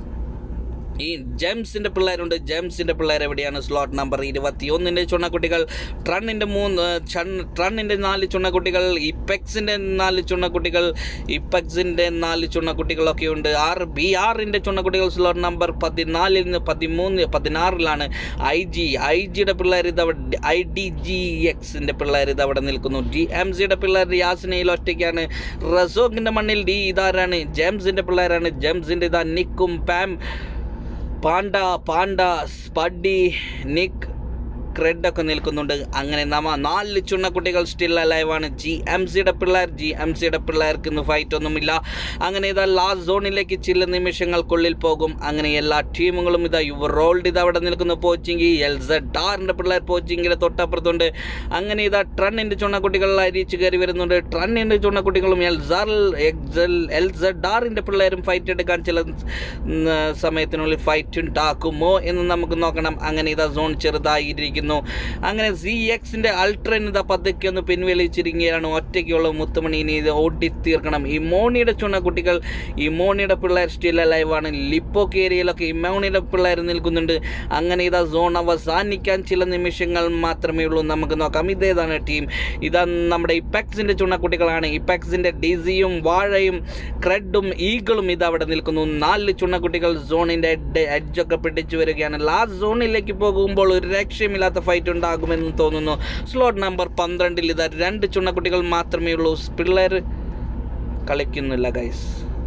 ഈ ജെംസിൻ്റെ പിള്ളേരുണ്ട് ജെംസിൻ്റെ പിള്ളേർ എവിടെയാണ് സ്ലോട്ട് നമ്പർ ഇരുപത്തി ഒന്നിൻ്റെ ചുണ്ണക്കുട്ടികൾ ട്രണ്ണിൻ്റെ മൂന്ന് ട്രണ്ണിൻ്റെ നാല് ചുണ്ണക്കുട്ടികൾ ഇപ്പെക്സിൻ്റെ നാല് ചുണ്ണക്കുട്ടികൾ ഇപ്പെക്സിൻ്റെ നാല് ചുണ്ണക്കുട്ടികളൊക്കെ ഉണ്ട് ആറ് ബി ആറിൻ്റെ ചുണ്ണക്കുട്ടികൾ സ്ലോട്ട് നമ്പർ പതിനാലിൽ നിന്ന് പതിമൂന്ന് പതിനാറിലാണ് ഐ ജി ഐ ജിയുടെ പിള്ളേർ ഇത് അവിടെ ഐ ഡി ജി എക്സിൻ്റെ പിള്ളേർ ഇത് അവിടെ നിൽക്കുന്നു ഡി എം സിയുടെ പിള്ളേർ യാസിനയിൽ ഒറ്റയ്ക്കാണ് റസോക്കിൻ്റെ മണ്ണിൽ ഡി ഇതാരാണ് ജെംസിൻ്റെ പിള്ളേരാണ് ജെംസിൻ്റെ ഇതാ നിക്കും പാം പാണ്ട പാണ്ട സ്പഡി നിക്ക് ക്രെഡ് ഒക്കെ നിൽക്കുന്നുണ്ട് അങ്ങനെ നമ്മ നാല് ചുണ്ണക്കുട്ടികൾ സ്റ്റിൽ അലൈവാണ് ജി എം സിയുടെ പിള്ളേർ ജി എം സിയുടെ പിള്ളേർക്ക് ഇന്ന് ഫൈറ്റ് ഒന്നുമില്ല അങ്ങനെ ഇതാ ലാസ്റ്റ് സോണിലേക്ക് ചില നിമിഷങ്ങൾക്കുള്ളിൽ പോകും അങ്ങനെ എല്ലാ ടീമുകളും ഇതാ യുവർ റോൾഡ് ഇത് അവിടെ നിൽക്കുന്ന പോച്ചിങ്കി എൽ സെഡ് ഡാറിൻ്റെ പിള്ളേർ പോച്ചിങ്കിയുടെ തൊട്ടപ്പുറത്തുണ്ട് അങ്ങനെ ഇതാ ട്രണ്ണിൻ്റെ ചുണ്ണക്കുട്ടികൾ അരിച്ചു കയറി വരുന്നുണ്ട് ട്രണ്ണിൻ്റെ ചുണ്ണക്കുട്ടികളും എൽ സർ എക്സൽ എൽ സെഡ് ഡാറിൻ്റെ പിള്ളേരും ഫൈറ്റ് എടുക്കാൻ ചില ഉം, സമയത്തിനുള്ളിൽ ഫൈറ്റ് ഉണ്ടാക്കുമോ എന്ന് നമുക്ക് നോക്കണം അങ്ങനെ ഇതാ സോൺ ചെറുതായിരിക്കുന്നു അങ്ങനെ സി എക്സിൻ്റെ അൾട്രൻ ഇതാ പതുക്കെ ഒന്ന് പിൻവലിച്ചിരിക്കുകയാണ് ഒറ്റയ്ക്കുള്ള മുത്തുമണി ഇനി ഇത് ഓടിത്തീർക്കണം ഇമോണിയുടെ ചുണ്ണക്കുട്ടികൾ ഇമോണിയുടെ പിള്ളേർ സ്റ്റിൽ അലൈവാണ് ലിപ്പോക്ക് ഏരിയയിലൊക്കെ ഇമോണിയുടെ പിള്ളേർ നിൽക്കുന്നുണ്ട് അങ്ങനെ ഇതാ സോൺ അവസാനിക്കാൻ ചില നിമിഷങ്ങൾ മാത്രമേ ഉള്ളൂ നമുക്ക് നോക്കാം ഇതേതാണ് ടീം ഇതാ നമ്മുടെ ഇപ്പാക്സിൻ്റെ ചുണ്ണക്കുട്ടികളാണ് ഇപ്പാക്സിൻ്റെ ഡിസിയും വാഴയും ക്രെഡും ഈഗിളും ഇത് അവിടെ നിൽക്കുന്നു നാല് ചുണ്ണക്കുട്ടികൾ സോണിൻ്റെ എഡ്ജൊക്കെ പിടിച്ചു വരികയാണ് ലാസ്റ്റ് സോണിലേക്ക് പോകുമ്പോൾ ഒരു രക്ഷയുമില്ലാത്ത ഫൈറ്റ് ഉണ്ടാകുമെന്ന് തോന്നുന്നു സ്ലോട്ട് നമ്പർ പന്ത്രണ്ടിൽ ഇതാ രണ്ട് ചുണ്ണക്കുട്ടികൾ മാത്രമേ ഉള്ളൂ പിള്ളേർ കളിക്കുന്നില്ല ഗൈസ്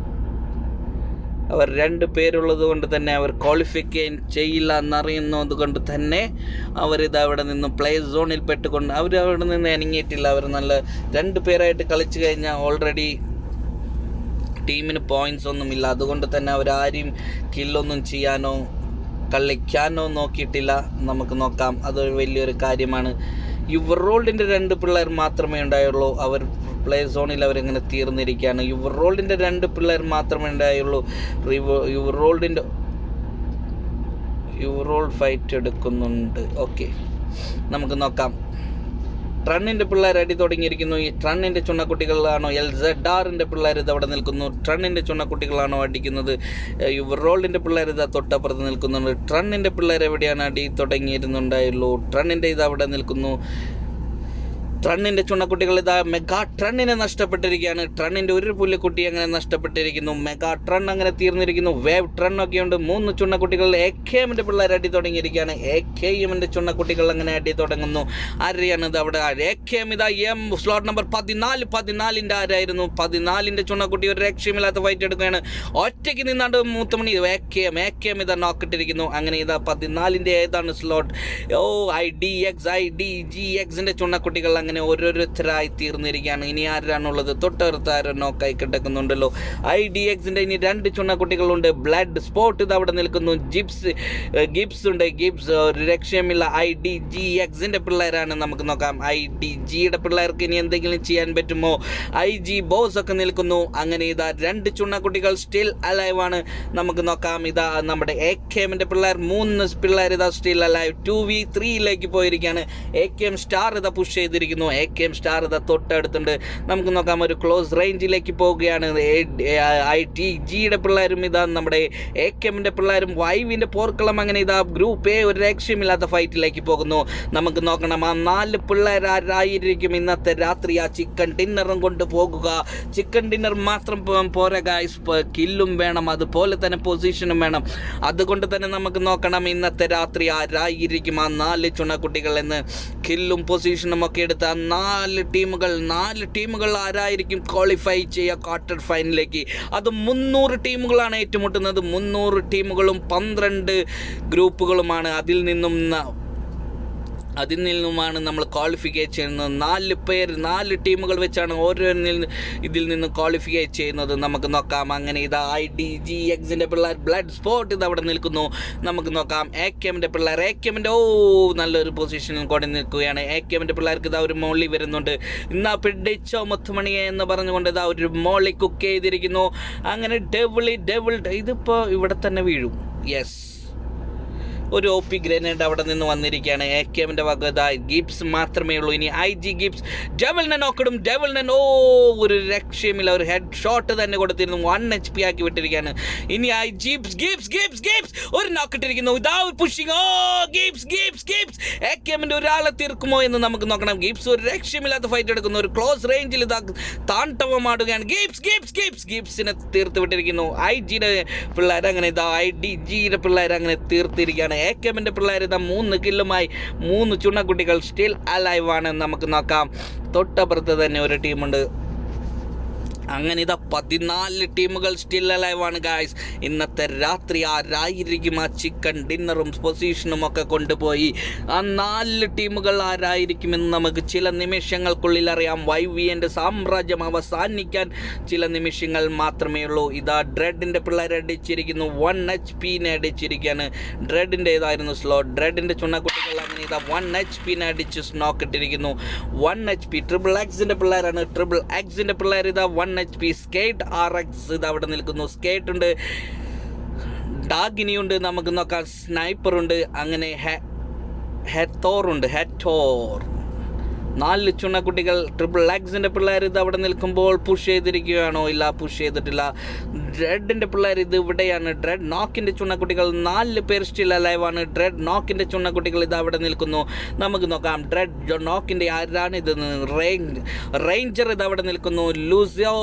അവർ രണ്ട് പേരുള്ളത് കൊണ്ട് തന്നെ അവർ ക്വാളിഫിക്കേഷൻ ചെയ്യില്ല എന്നറിയുന്നത് കൊണ്ട് തന്നെ അവരിത് അവിടെ നിന്ന് പ്ലേ സോണിൽ പെട്ടുകൊണ്ട് അവർ അവിടെ നിന്ന് അനങ്ങിയിട്ടില്ല അവർ നല്ല രണ്ട് പേരായിട്ട് കളിച്ചു കഴിഞ്ഞാൽ ഓൾറെഡി ടീമിന് പോയിന്റ്സ് ഒന്നുമില്ല അതുകൊണ്ട് തന്നെ അവരാരും കില്ലൊന്നും ചെയ്യാനോ കളിക്കാനോ നോക്കിയിട്ടില്ല നമുക്ക് നോക്കാം അതൊരു വലിയൊരു കാര്യമാണ് യുവറോൾഡിൻ്റെ രണ്ട് പിള്ളേർ മാത്രമേ ഉണ്ടായുള്ളൂ അവർ പ്ലേ സോണിൽ അവരിങ്ങനെ തീർന്നിരിക്കുകയാണ് യുവറോൾഡിൻ്റെ രണ്ട് പിള്ളേർ മാത്രമേ ഉണ്ടായുള്ളൂ യുവറോൾഡിൻ്റെ യുവറോൾ ഫൈറ്റ് എടുക്കുന്നുണ്ട് ഓക്കെ നമുക്ക് നോക്കാം ട്രണ്ണിൻ്റെ പിള്ളേർ അടി തുടങ്ങിയിരിക്കുന്നു ഈ ട്രണ്ണിൻ്റെ ചുണ്ണക്കുട്ടികളാണോ എൽ സെഡ് ആറിൻ്റെ പിള്ളേർ ഇത് അവിടെ നിൽക്കുന്നു ട്രണ്ണിൻ്റെ ചുണ്ണക്കുട്ടികളാണോ അടിക്കുന്നത് യുവറോളിൻ്റെ പിള്ളേർ ഇതാ തൊട്ടപ്പുറത്ത് നിൽക്കുന്നുണ്ട് ട്രണ്ണിൻ്റെ പിള്ളേർ എവിടെയാണ് അടി തുടങ്ങിയിരുന്നുണ്ടായുള്ളൂ ട്രണ്ണിൻ്റെ ഇത് അവിടെ നിൽക്കുന്നു ട്രണ്ണിൻ്റെ ചുണ്ണക്കുട്ടികൾ ഇതാ മെഗാ ട്രണ്ണിനെ നഷ്ടപ്പെട്ടിരിക്കുകയാണ് ട്രണ്ണിൻ്റെ ഒരു പുല്ലിക്കുട്ടി അങ്ങനെ നഷ്ടപ്പെട്ടിരിക്കുന്നു മെഗാ ട്രൺ അങ്ങനെ തീർന്നിരിക്കുന്നു വേവ് ട്രൺ ഒക്കെ ഉണ്ട് മൂന്ന് ചുണ്ണക്കുട്ടികൾ എ കെ എമ്മിൻ്റെ പിള്ളേർ അടി തുടങ്ങിയിരിക്കുകയാണ് എ കെ എമ്മിൻ്റെ ചുണ്ണക്കുട്ടികൾ അങ്ങനെ അടി തുടങ്ങുന്നു ആരെയാണ് ഇത് അവിടെ എ കെ എം ഇതാ എം സ്ലോട്ട് നമ്പർ പതിനാല് പതിനാലിൻ്റെ ആരായിരുന്നു പതിനാലിൻ്റെ ചുണ്ണക്കുട്ടി ഒരു രക്ഷയുമില്ലാത്ത ഫൈറ്റ് എടുക്കുകയാണ് ഒറ്റയ്ക്ക് നിന്നാണ്ട് മൂത്തമണി A K M A K M ഇതാ നോക്കിട്ടിരിക്കുന്നു അങ്ങനെ ഇതാ പതിനാലിൻ്റെ ഏതാണ് സ്ലോട്ട് ഓ I D X I D G എക്സിൻ്റെ ചുണ്ണക്കുട്ടികൾ അങ്ങനെ ഓരോരുത്തരായി തീർന്നിരിക്കുകയാണ് ഇനി ആരാണുള്ളത് തൊട്ടടുത്ത് ആരോ നോക്കായി കിടക്കുന്നുണ്ടല്ലോ ഐ ഡി എക്സിൻ്റെ ഇനി രണ്ട് ചുണ്ണക്കുട്ടികളുണ്ട് ബ്ലഡ് സ്പോട്ട് ഇത് അവിടെ നിൽക്കുന്നു ജിപ്സ് ഏഹ്, ഗിബ്സ് ഉണ്ട് ഗിബ്സ് ഒരു രക്ഷയുമില്ല ഐ ഡി ജി എക്സിൻ്റെ പിള്ളേരാണ് നമുക്ക് നോക്കാം ഐ ഡി ജിയുടെ പിള്ളേർക്ക് ഇനി എന്തെങ്കിലും ചെയ്യാൻ പറ്റുമോ ഐ ജി ബോസ് ഒക്കെ നിൽക്കുന്നു അങ്ങനെ ഇതാ രണ്ട് ചുണ്ണക്കുട്ടികൾ സ്റ്റിൽ അലൈവ് ആണ് നമുക്ക് നോക്കാം ഇതാ നമ്മുടെ എ കെ എമ്മിൻ്റെ പിള്ളേർ മൂന്ന് പിള്ളേർ ഇതാ സ്റ്റിൽ അലൈവ് ടു വി ത്രീയിലേക്ക് പോയിരിക്കുകയാണ് എ കെ എം സ്റ്റാർ ഇതാ പുഷ് ചെയ്തിരിക്കുന്നു എ കെ എം സ്റ്റാർ ഇതാ തൊട്ടടുത്തുണ്ട് നമുക്ക് നോക്കാം ഒരു ക്ലോസ് റേഞ്ചിലേക്ക് പോവുകയാണ് ഐ ടി ജിയുടെ പിള്ളേരും ഇതാ നമ്മുടെ എ കെ എമ്മിൻ്റെ പിള്ളേരും വൈവിൻ്റെ പോർക്കളം അങ്ങനെ ഇതാ ഗ്രൂപ്പ് എ ഒരു രക്ഷയുമില്ലാത്ത ഫൈറ്റിലേക്ക് പോകുന്നു നമുക്ക് നോക്കണം ആ നാല് പിള്ളേർ ആരായിരിക്കും ഇന്നത്തെ രാത്രി ആ ചിക്കൻ ഡിന്നറും കൊണ്ട് പോകുക ചിക്കൻ ഡിന്നർ മാത്രം പോ- പോരാ ഗായ്സ് കില്ലും വേണം അതുപോലെ തന്നെ പൊസിഷനും വേണം അതുകൊണ്ട് തന്നെ നമുക്ക് നോക്കണം ഇന്നത്തെ രാത്രി ആരായിരിക്കും ആ നാല് ചുണക്കുട്ടികൾ എന്ന് കില്ലും പൊസിഷനും ഒക്കെ എടുത്ത ആ നാല് ടീമുകൾ നാല് ടീമുകൾ ആരായിരിക്കും ക്വാളിഫൈ ചെയ്യുക ക്വാർട്ടർ ഫൈനലിലേക്ക് അത് മുന്നൂറ് ടീമുകളാണ് ഏറ്റുമുട്ടുന്നത് മുന്നൂറ് ടീമുകളും പന്ത്രണ്ട് ഗ്രൂപ്പുകളുമാണ് അതിൽ നിന്നും ന- അതിൽ നിന്നുമാണ് നമ്മൾ ക്വാളിഫിക്കേ ചെയ്യുന്നത് നാല് പേര് നാല് ടീമുകൾ വെച്ചാണ് ഓരോന്നിൽ ഇതിൽ നിന്ന് ക്വാളിഫിക്കേ ചെയ്യുന്നത് നമുക്ക് നോക്കാം അങ്ങനെ ഇതാ ഐ ഡി ജി എക്സിൻ്റെ പിള്ളേർ ബ്ലഡ് സ്പോട്ട് ഇത് അവിടെ നിൽക്കുന്നു നമുക്ക് നോക്കാം എ കെ എമ്മിൻ്റെ പിള്ളേർ എ കെ എമ്മിൻ്റെ ഓ നല്ലൊരു പൊസിഷനിൽ കൂടെ നിൽക്കുകയാണ് എ കെ എമ്മിൻ്റെ പിള്ളേർക്ക് ഇതാ ഒരു മോളി വരുന്നുണ്ട് ഇന്നാ പിടിച്ചോ മുത്തുമണിയെ എന്ന് പറഞ്ഞുകൊണ്ട് ഇതാ ഒരു മോളി കുക്ക് ചെയ്തിരിക്കുന്നു അങ്ങനെ ഡെവിളി ഡെവിൾ ഇതിപ്പോൾ ഇവിടെ തന്നെ വീഴും യെസ് ഒരു ഒ പി ഗ്രനേഡ് അവിടെ നിന്ന് വന്നിരിക്കുകയാണ് എ കെ എമ്മിൻ്റെ വകത ഗിബ്സ് മാത്രമേ ഉള്ളൂ ഇനി ഐ ജി ഗിബ്സ് ഡെവലിനെ നോക്കിടും ഡെവലിനെ ഓ ഒരു രക്ഷയുമില്ല ഒരു ഹെഡ് ഷോട്ട് തന്നെ കൊടുത്തിരുന്നു വൺ എച്ച് പി ആക്കി വിട്ടിരിക്കുകയാണ് ഇനി I Gibbs Gibbs Gibbs Gibbs ഒരു നോക്കിട്ടിരിക്കുന്നു ഇതാ പുഷിങ് ഓ Gibbs Gibbs Gibbs A K എമ്മിൻ്റെ ഒരാളെ തീർക്കുമോ എന്ന് നമുക്ക് നോക്കണം ഗിബ്സ് ഒരു രക്ഷയുമില്ലാത്ത ഫൈറ്റ് എടുക്കുന്നു ഒരു ക്ലോസ് റേഞ്ചിൽ ഇതാ താണ്ഡവമാടുകയാണ് ഗിബ്സ് ഗിബ്സ് ഗിബ്സ് ഗിബ്സിനെ തീർത്ത് വിട്ടിരിക്കുന്നു ഐ ജിയുടെ പിള്ളേർ അങ്ങനെ ഇതാ ഐ ഡി ജിയുടെ പിള്ളേർ അങ്ങനെ തീർത്തിരിക്കുകയാണ് എ കെ എമ്മിൻ്റെ പിള്ളേർ ഇതാ മൂന്ന് കില്ലുമായി മൂന്ന് ചുണ്ണക്കുട്ടികൾ സ്റ്റിൽ അലൈവ് ആണ് നമുക്ക് നോക്കാം തൊട്ടപ്പുറത്ത് തന്നെ ഒരു ടീമുണ്ട് അങ്ങനെ ഇതാ പതിനാല് ടീമുകൾ സ്റ്റിൽ അലൈവ് ആണ് ഗായ്സ് ഇന്നത്തെ രാത്രി ആരായിരിക്കും ആ ചിക്കൻ ഡിന്നറും പൊസിഷനും ഒക്കെ കൊണ്ടുപോയി ആ നാല് ടീമുകൾ ആരായിരിക്കുമെന്ന് നമുക്ക് ചില നിമിഷങ്ങൾക്കുള്ളിൽ അറിയാം വൈ വി എൻ്റെ സാമ്രാജ്യം അവസാനിക്കാൻ ചില നിമിഷങ്ങൾ മാത്രമേ ഉള്ളൂ ഇതാ ഡ്രെഡിൻ്റെ പിള്ളേരെ അടിച്ചിരിക്കുന്നു വൺ എച്ച് പിനെ അടിച്ചിരിക്കുകയാണ് ഡ്രെഡിൻ്റെ ഇതായിരുന്നു സ്ലോ ഡ്രെഡിൻ്റെ ചുണ്ണക്കുട്ടികൾ അങ്ങനെ ഇതാ വൺ എച്ച് പിനെ അടിച്ച് സ്നോക്ക് ഇട്ടിരിക്കുന്നു വൺ എച്ച് പി ട്രിപ്പിൾ എക്സിൻ്റെ പിള്ളേരാണ് ട്രിപ്പിൾ എക്സിൻ്റെ പിള്ളേർ ഇതാ one H P skate R X ഇത് അവിടെ നിൽക്കുന്നു സ്കേറ്റ് ഉണ്ട് ഡാഗിനിയുണ്ട് നമുക്ക് നോക്കാം സ്നൈപ്പർ ഉണ്ട് അങ്ങനെ ഹെത്തോറുണ്ട് ഹെറ്റോർ നാല് ചുണ്ണക്കുട്ടികൾ ട്രിപ്പിൾ എക്സിൻ്റെ പിള്ളേർ ഇത് അവിടെ നിൽക്കുമ്പോൾ പുഷ് ചെയ്തിരിക്കുകയാണോ ഇല്ല പുഷ് ചെയ്തിട്ടില്ല ഡ്രെഡിൻ്റെ പിള്ളേർ ഇത് ഇവിടെയാണ് ഡ്രെഡ് നോക്കിൻ്റെ ചുണ്ണക്കുട്ടികൾ നാല് പേർ സ്റ്റിൽ അലൈവാണ് ഡ്രെഡ് നോക്കിൻ്റെ ചുണ്ണക്കുട്ടികൾ ഇത് അവിടെ നിൽക്കുന്നു നമുക്ക് നോക്കാം ഡ്രെഡ് നോക്കിൻ്റെ ആരാണ് ഇത് റേഞ്ച് റേഞ്ചർ ഇത് അവിടെ നിൽക്കുന്നു ലൂസിയോ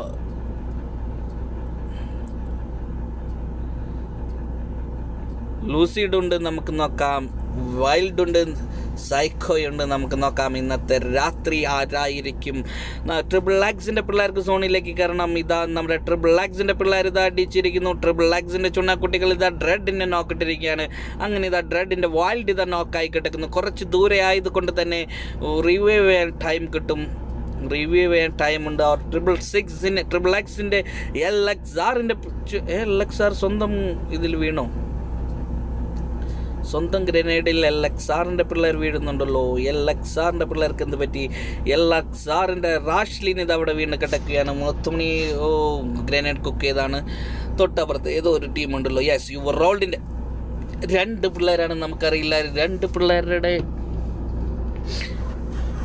ലൂസിഡ് ഉണ്ട് നമുക്ക് നോക്കാം വൈൽഡ് ഉണ്ട് സൈക്കോയുണ്ട് നമുക്ക് നോക്കാം ഇന്നത്തെ രാത്രി ആരായിരിക്കും ട്രിപ്പിൾ ലാക്സിൻ്റെ പിള്ളേർക്ക് സോണിലേക്ക് കയറണം ഇതാ നമ്മുടെ ട്രിപ്പിൾ ലാക്സിൻ്റെ പിള്ളേർ ഇതാ അടിച്ചിരിക്കുന്നു ട്രിപ്പിൾ ലാക്സിൻ്റെ ചുണ്ണക്കുട്ടികൾ ഇതാ ഡ്രെഡിനെ നോക്കിട്ടിരിക്കുകയാണ് അങ്ങനെ ഇതാ ഡ്രെഡിൻ്റെ വൈൽഡ് ഇതാ നോക്കായി കിടക്കുന്നു കുറച്ച് ദൂരെ ആയതുകൊണ്ട് തന്നെ റിവ്യൂ ചെയ്യാൻ ടൈം കിട്ടും റിവ്യൂ ചെയ്യാൻ ടൈമുണ്ട് അവർ ട്രിപ്പിൾ സിക്സിൻ്റെ ട്രിപ്പിൾ എക്സിൻ്റെ എൽ എക്സ് ആറിൻ്റെ എൽ എക്സ് ആർ സ്വന്തം ഇതിൽ വീണോ സ്വന്തം ഗ്രനേഡിൽ എൽ എക്സ് ആറിൻ്റെ പിള്ളേർ വീഴുന്നുണ്ടല്ലോ എൽ എക്സ് ആറിൻ്റെ പിള്ളേർക്ക് എന്ത് പറ്റി എൽ എക്സ് ആറിൻ്റെ റാഷ്ലിൻ ഇത് അവിടെ വീണ് കിടക്കുകയാണ് മൊത്തമണി ഓ ഗ്രനേഡ് കുക്ക് ചെയ്താണ് തൊട്ടപ്പുറത്ത് ഏതോ ഒരു ടീമുണ്ടല്ലോ യെസ് യുവർ റോൾഡിൻ്റെ രണ്ട് പിള്ളേരാണ് നമുക്കറിയില്ല രണ്ട് പിള്ളേരുടെ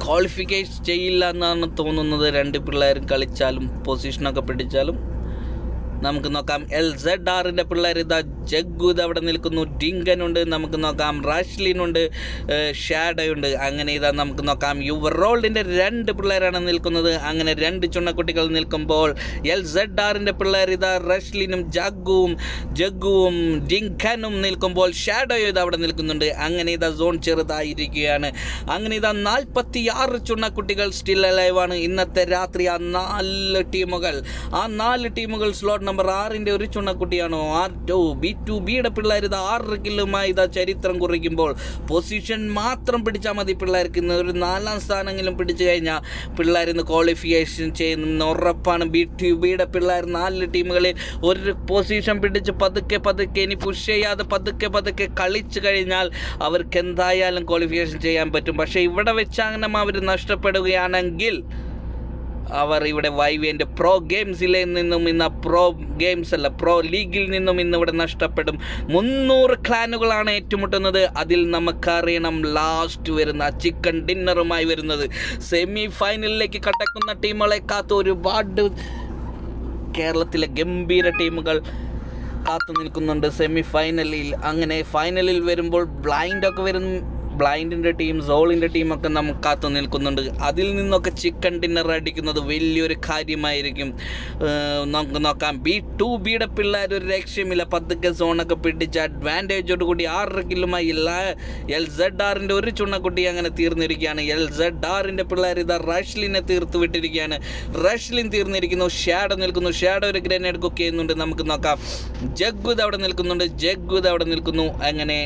ക്വാളിഫിക്കേഷൻ ചെയ്യില്ല എന്നാണ് തോന്നുന്നത് രണ്ട് പിള്ളേരും കളിച്ചാലും പൊസിഷനൊക്കെ പിടിച്ചാലും നമുക്ക് നോക്കാം എൽ സെഡ് ആറിൻ്റെ പിള്ളേർ ഇതാ ജഗ്ഗു ഇത് അവിടെ നിൽക്കുന്നു ഡിങ്കനുണ്ട് നമുക്ക് നോക്കാം റാഷ്ലിനുണ്ട് ഷാഡയുണ്ട് അങ്ങനെ ഇതാ നമുക്ക് നോക്കാം യുവറോൾഡിൻ്റെ രണ്ട് പിള്ളേരാണ് നിൽക്കുന്നത് അങ്ങനെ രണ്ട് ചുണ്ണക്കുട്ടികൾ നിൽക്കുമ്പോൾ എൽ സെഡ് ആറിൻ്റെ പിള്ളേർ ഇതാ റഷ്ലിനും ജഗ്ഗുവും ജഗ്ഗുവും ഡിങ്കനും നിൽക്കുമ്പോൾ ഷാഡോയും ഇത് അവിടെ നിൽക്കുന്നുണ്ട് അങ്ങനെ ഇതാ സോൺ ചെറുതായിരിക്കുകയാണ് അങ്ങനെ ഇതാ നാൽപ്പത്തി ആറ് ചുണ്ണക്കുട്ടികൾ സ്റ്റിൽ അലൈവാണ് ഇന്നത്തെ രാത്രി ആ നാല് ടീമുകൾ ആ നാല് ടീമുകൾ സ്ലോട്ട് നമ്പർ ആറിൻ്റെ ഒരു ചുണ്ണക്കുട്ടിയാണോ ആർ ടു ബി ടു ബിയുടെ പിള്ളേർ ഇത് ആറ് കില്ലുമായി ഇതാ ചരിത്രം കുറിക്കുമ്പോൾ പൊസിഷൻ മാത്രം പിടിച്ചാൽ മതി പിള്ളേർക്ക് ഇന്ന് ഒരു നാലാം സ്ഥാനമെങ്കിലും പിടിച്ചു കഴിഞ്ഞാൽ പിള്ളേർ ഇന്ന് ക്വാളിഫിക്കേഷൻ ചെയ്യുന്ന ഉറപ്പാണ് ബി ടു ബിയുടെ പിള്ളേർ നാല് ടീമുകളിൽ ഒരു പൊസിഷൻ പിടിച്ച് പതുക്കെ പതുക്കെ ഇനി പുഷ് ചെയ്യാതെ പതുക്കെ പതുക്കെ കളിച്ചു കഴിഞ്ഞാൽ അവർക്ക് എന്തായാലും ക്വാളിഫിക്കേഷൻ ചെയ്യാൻ പറ്റും പക്ഷേ ഇവിടെ വെച്ച് അങ്ങനെ അവർ നഷ്ടപ്പെടുകയാണെങ്കിൽ അവർ ഇവിടെ വൈവിൻ്റെ പ്രോ ഗെയിംസിലെ നിന്നും ഇന്ന് പ്രോ ഗെയിംസ് അല്ല പ്രോ ലീഗിൽ നിന്നും ഇന്ന് ഇവിടെ നഷ്ടപ്പെടും മുന്നൂറ് ക്ലാനുകളാണ് ഏറ്റുമുട്ടുന്നത് അതിൽ നമുക്കറിയണം ലാസ്റ്റ് വരുന്ന ചിക്കൻ ഡിന്നറുമായി വരുന്നത് സെമി ഫൈനലിലേക്ക് കടക്കുന്ന ടീമുകളെ കാത്ത് ഒരുപാട് കേരളത്തിലെ ഗംഭീര ടീമുകൾ കാത്തു നിൽക്കുന്നുണ്ട് സെമി ഫൈനലിൽ അങ്ങനെ ഫൈനലിൽ വരുമ്പോൾ ബ്ലൈൻഡൊക്കെ വരും ബ്ലൈൻഡിൻ്റെ ടീം സോളിൻ്റെ ടീമൊക്കെ നമുക്ക് കാത്തു നിൽക്കുന്നുണ്ട് അതിൽ നിന്നൊക്കെ ചിക്കൻ ഡിന്നർ അടിക്കുന്നത് വലിയൊരു കാര്യമായിരിക്കും ഏഹ് നമുക്ക് നോക്കാം ബി ടു ബിയുടെ പിള്ളേർ ഒരു രക്ഷയുമില്ല പതുക്കെ സോണൊക്കെ പിടിച്ച് അഡ്വാൻറ്റേജോട് കൂടി ആറ് കില്ലുമായി എല്ലാ എൽ സെഡ് ആറിൻ്റെ ഒരു ചുണ്ണക്കുട്ടി അങ്ങനെ തീർന്നിരിക്കുകയാണ് എൽ സെഡ് ആറിൻ്റെ പിള്ളേർ ഇതാ റഷ്ലിനെ തീർത്ത് വിട്ടിരിക്കുകയാണ് റഷ്ലിൻ തീർന്നിരിക്കുന്നു ഷാഡോ നിൽക്കുന്നു ഷാഡോ ഒരു ഗ്രനേഡ് കുക്ക് ചെയ്യുന്നുണ്ട് നമുക്ക് നോക്കാം ജഗ്ഗുദ് അവിടെ നിൽക്കുന്നുണ്ട് ജഗ്ഗുദ് അവിടെ നിൽക്കുന്നു അങ്ങനെ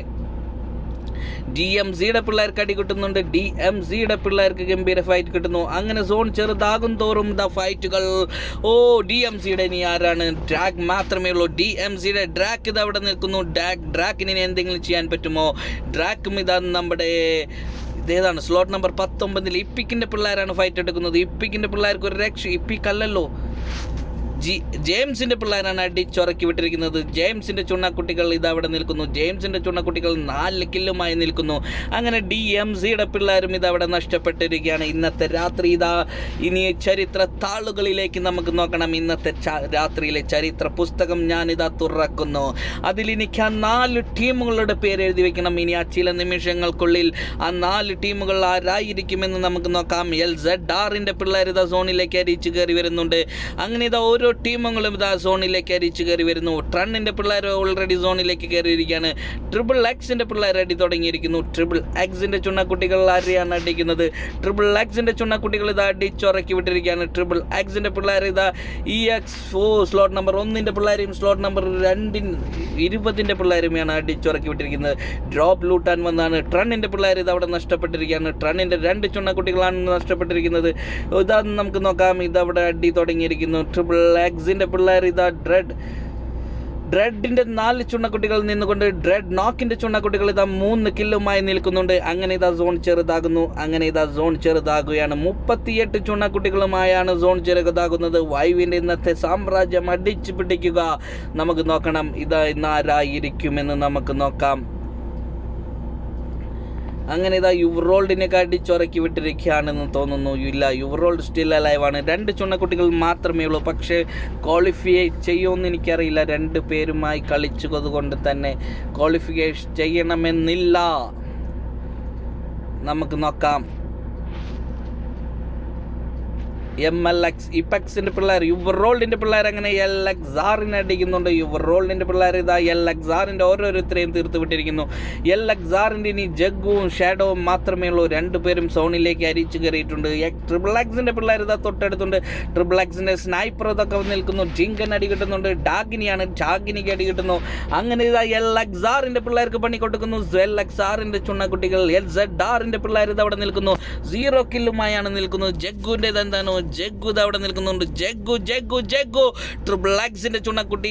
ഡി എം സിയുടെ പിള്ളേർക്ക് അടി കിട്ടുന്നുണ്ട് ഡി എം സിയുടെ പിള്ളേർക്ക് ഗംഭീര ഫൈറ്റ് കിട്ടുന്നു അങ്ങനെ സോൺ ചെറുതാകും തോറും ദ ഫൈറ്റുകൾ ഓ ഡി എം സിയുടെ ഇനി ആരാണ് ഡ്രാഗ് മാത്രമേ ഉള്ളൂ ഡി എം സിയുടെ ഡ്രാക്ക് ഇത് അവിടെ നിൽക്കുന്നു ഡാഗ് ഡ്രാക്കിന് ഇനി എന്തെങ്കിലും ചെയ്യാൻ പറ്റുമോ ഡ്രാക്കും ഇതാ നമ്മുടെ ഇതേതാണ് സ്ലോട്ട് നമ്പർ പത്തൊമ്പതിൽ ഇപ്പിക്കിൻ്റെ പിള്ളേരാണ് ഫൈറ്റ് എടുക്കുന്നത് ഇപ്പിക്കിൻ്റെ പിള്ളേർക്ക് ഒരു രക്ഷ ഇപ്പിക്കല്ലല്ലോ ജി ജെയിംസിന്റെ പിള്ളേരാണ് അടിച്ചുറക്കി വിട്ടിരിക്കുന്നത് ജെയിംസിന്റെ ചുണ്ണക്കുട്ടികൾ ഇതാ അവിടെ നിൽക്കുന്നു ജെയിംസിന്റെ ചുണ്ണക്കുട്ടികൾ നാല് കില്ലുമായി നിൽക്കുന്നു അങ്ങനെ ഡി എം സിയുടെ പിള്ളേരും ഇതവിടെ നഷ്ടപ്പെട്ടിരിക്കുകയാണ് ഇന്നത്തെ രാത്രി ഇതാ ഇനി ചരിത്ര താളുകളിലേക്ക് നമുക്ക് നോക്കണം ഇന്നത്തെ ച- രാത്രിയിലെ ചരിത്ര പുസ്തകം ഞാനിതാ തുറക്കുന്നു അതിൽ എനിക്ക് ആ നാല് ടീമുകളുടെ പേര് എഴുതി വെക്കണം ഇനി ആ ചില നിമിഷങ്ങൾക്കുള്ളിൽ ആ നാല് ടീമുകൾ ആരായിരിക്കുമെന്ന് നമുക്ക് നോക്കാം എൽ സെഡ് ആറിൻ്റെ പിള്ളേർ ഇതാ സോണിലേക്ക് അരിച്ചു കയറി വരുന്നുണ്ട് അങ്ങനെ ഇതാ ഓരോ ടീമുകളും ഇതാ സോണിലേക്ക് അരിച്ചു കയറി വരുന്നു ട്രണ്ണിൻ്റെ പിള്ളേർ ഓൾറെഡി സോണിലേക്ക് കയറിയിരിക്കുകയാണ് ട്രിപ്പിൾ എക്സിൻ്റെ പിള്ളേർ അടി തുടങ്ങിയിരിക്കുന്നു ട്രിപ്പിൾ എക്സിൻ്റെ ചുണ്ണക്കുട്ടികൾ ആരെയാണ് അടിക്കുന്നത് ട്രിപ്പിൾ എക്സിൻ്റെ ചുണ്ണക്കുട്ടികൾ ഇതാ അടിച്ചുറക്കി വിട്ടിരിക്കുകയാണ് ട്രിപ്പിൾ എക്സിൻ്റെ പിള്ളേർ ഇതാ ഇ എക്സ് ഓ സ്ലോട്ട് നമ്പർ ഒന്നിൻ്റെ പിള്ളേരെയും സ്ലോട്ട് നമ്പർ രണ്ടിൻ ഇരുപതിൻ്റെ പിള്ളേരുമാണ് അടിച്ചുറക്കി വിട്ടിരിക്കുന്നത് ഡ്രോപ്പ് ലൂട്ടാൻ വന്നാണ് ട്രണ്ണിൻ്റെ പിള്ളേർ ഇത് അവിടെ നഷ്ടപ്പെട്ടിരിക്കുകയാണ് ട്രണ്ണിൻ്റെ രണ്ട് ചുണ്ണക്കുട്ടികളാണ് നഷ്ടപ്പെട്ടിരിക്കുന്നത് ഇതാ നമുക്ക് നോക്കാം ഇതവിടെ അടി തുടങ്ങിയിരിക്കുന്നു ട്രിപ്പിൾ എക്സിൻ്റെ പിള്ളേർ ഇതാ ഡ്രെഡ് ഡ്രെഡിന്റെ നാല് ചുണ്ണക്കുട്ടികൾ നിന്നുകൊണ്ട് ഡ്രെഡ് നോക്കിന്റെ ചുണ്ണക്കുട്ടികൾ ഇതാ മൂന്ന് കില്ലുമായി നിൽക്കുന്നുണ്ട് അങ്ങനെ ഇതാ സോൺ ചെറുതാകുന്നു അങ്ങനെ ഇതാ സോൺ ചെറുതാകുകയാണ് മുപ്പത്തിയെട്ട് ചുണ്ണക്കുട്ടികളുമായാണ് സോൺ ചെറുതാകുന്നത് വായുവിന്റെ ഇന്നത്തെ സാമ്രാജ്യം അടിച്ചു പിടിക്കുക നമുക്ക് നോക്കണം ഇതാ ഇന്ന് ആരായിരിക്കുമെന്ന് നമുക്ക് നോക്കാം അങ്ങനെ ഇതാ യുവറോൾഡിനെ അടിച്ചുറക്കി വിട്ടിരിക്കുകയാണെന്ന് തോന്നുന്നു ഇല്ല യുവറോൾഡ് സ്റ്റിൽ അലൈവാണ് രണ്ട് ചുണ്ണക്കുട്ടികൾ മാത്രമേ ഉള്ളൂ പക്ഷേ ക്വാളിഫൈ ചെയ്യുമെന്ന് എനിക്കറിയില്ല രണ്ട് പേരുമായി കളിച്ചത് കൊണ്ട് തന്നെ ക്വാളിഫിക്കേഷൻ ചെയ്യണമെന്നില്ല നമുക്ക് നോക്കാം എം എൽ എക്സ് ഇപ്പക്സിന്റെ പിള്ളേർ യുവറോൾഡിന്റെ പിള്ളേർ അങ്ങനെ എൽ എക്സ് ആറിനെ അടിക്കുന്നുണ്ട് യുവറോൾഡിന്റെ പിള്ളേർ ഇതാ എൽ എക്സ് ആറിന്റെ ഓരോരുത്തരെയും തീർത്ത് വിട്ടിരിക്കുന്നു എൽ എക്സ് ആറിന്റെ ഇനി ജഗ്ഗുവും ഷാഡോവും മാത്രമേ ഉള്ളൂ രണ്ടുപേരും സോണിലേക്ക് അരിച്ചു കയറിയിട്ടുണ്ട് ട്രിപ്പിൾ എക്സിന്റെ പിള്ളേർ ഇതാ തൊട്ടടുത്തുണ്ട് ട്രിപ്പിൾ എക്സിന്റെ സ്നൈപ്പർ ഇതൊക്കെ നിൽക്കുന്നു ജിങ്കൻ അടി കിട്ടുന്നുണ്ട് ഡാഗിനിയാണ് ഡാഗിനിക്ക് അടി കിട്ടുന്നു അങ്ങനെ ഇതാ എൽ എക്സ് ആറിന്റെ പിള്ളേർക്ക് പണി കൊടുക്കുന്നു എൽ എക്സ് ആറിന്റെ ചുണ്ണക്കുട്ടികൾ എൽ സെഡ് ആറിന്റെ പിള്ളേർ ഇത് അവിടെ നിൽക്കുന്നു സീറോ കില്ലുമായാണ് നിൽക്കുന്നത് ജഗ്ഗുവിൻ്റെ എന്താണ് ജഗ്ഗു ഇത് അവിടെ നിൽക്കുന്നുണ്ട് ജഗ്ഗു ജഗ്ഗു ജഗ്ഗു ട്രിപ്പിൾ എക്സിന്റെ ചുണക്കുട്ടി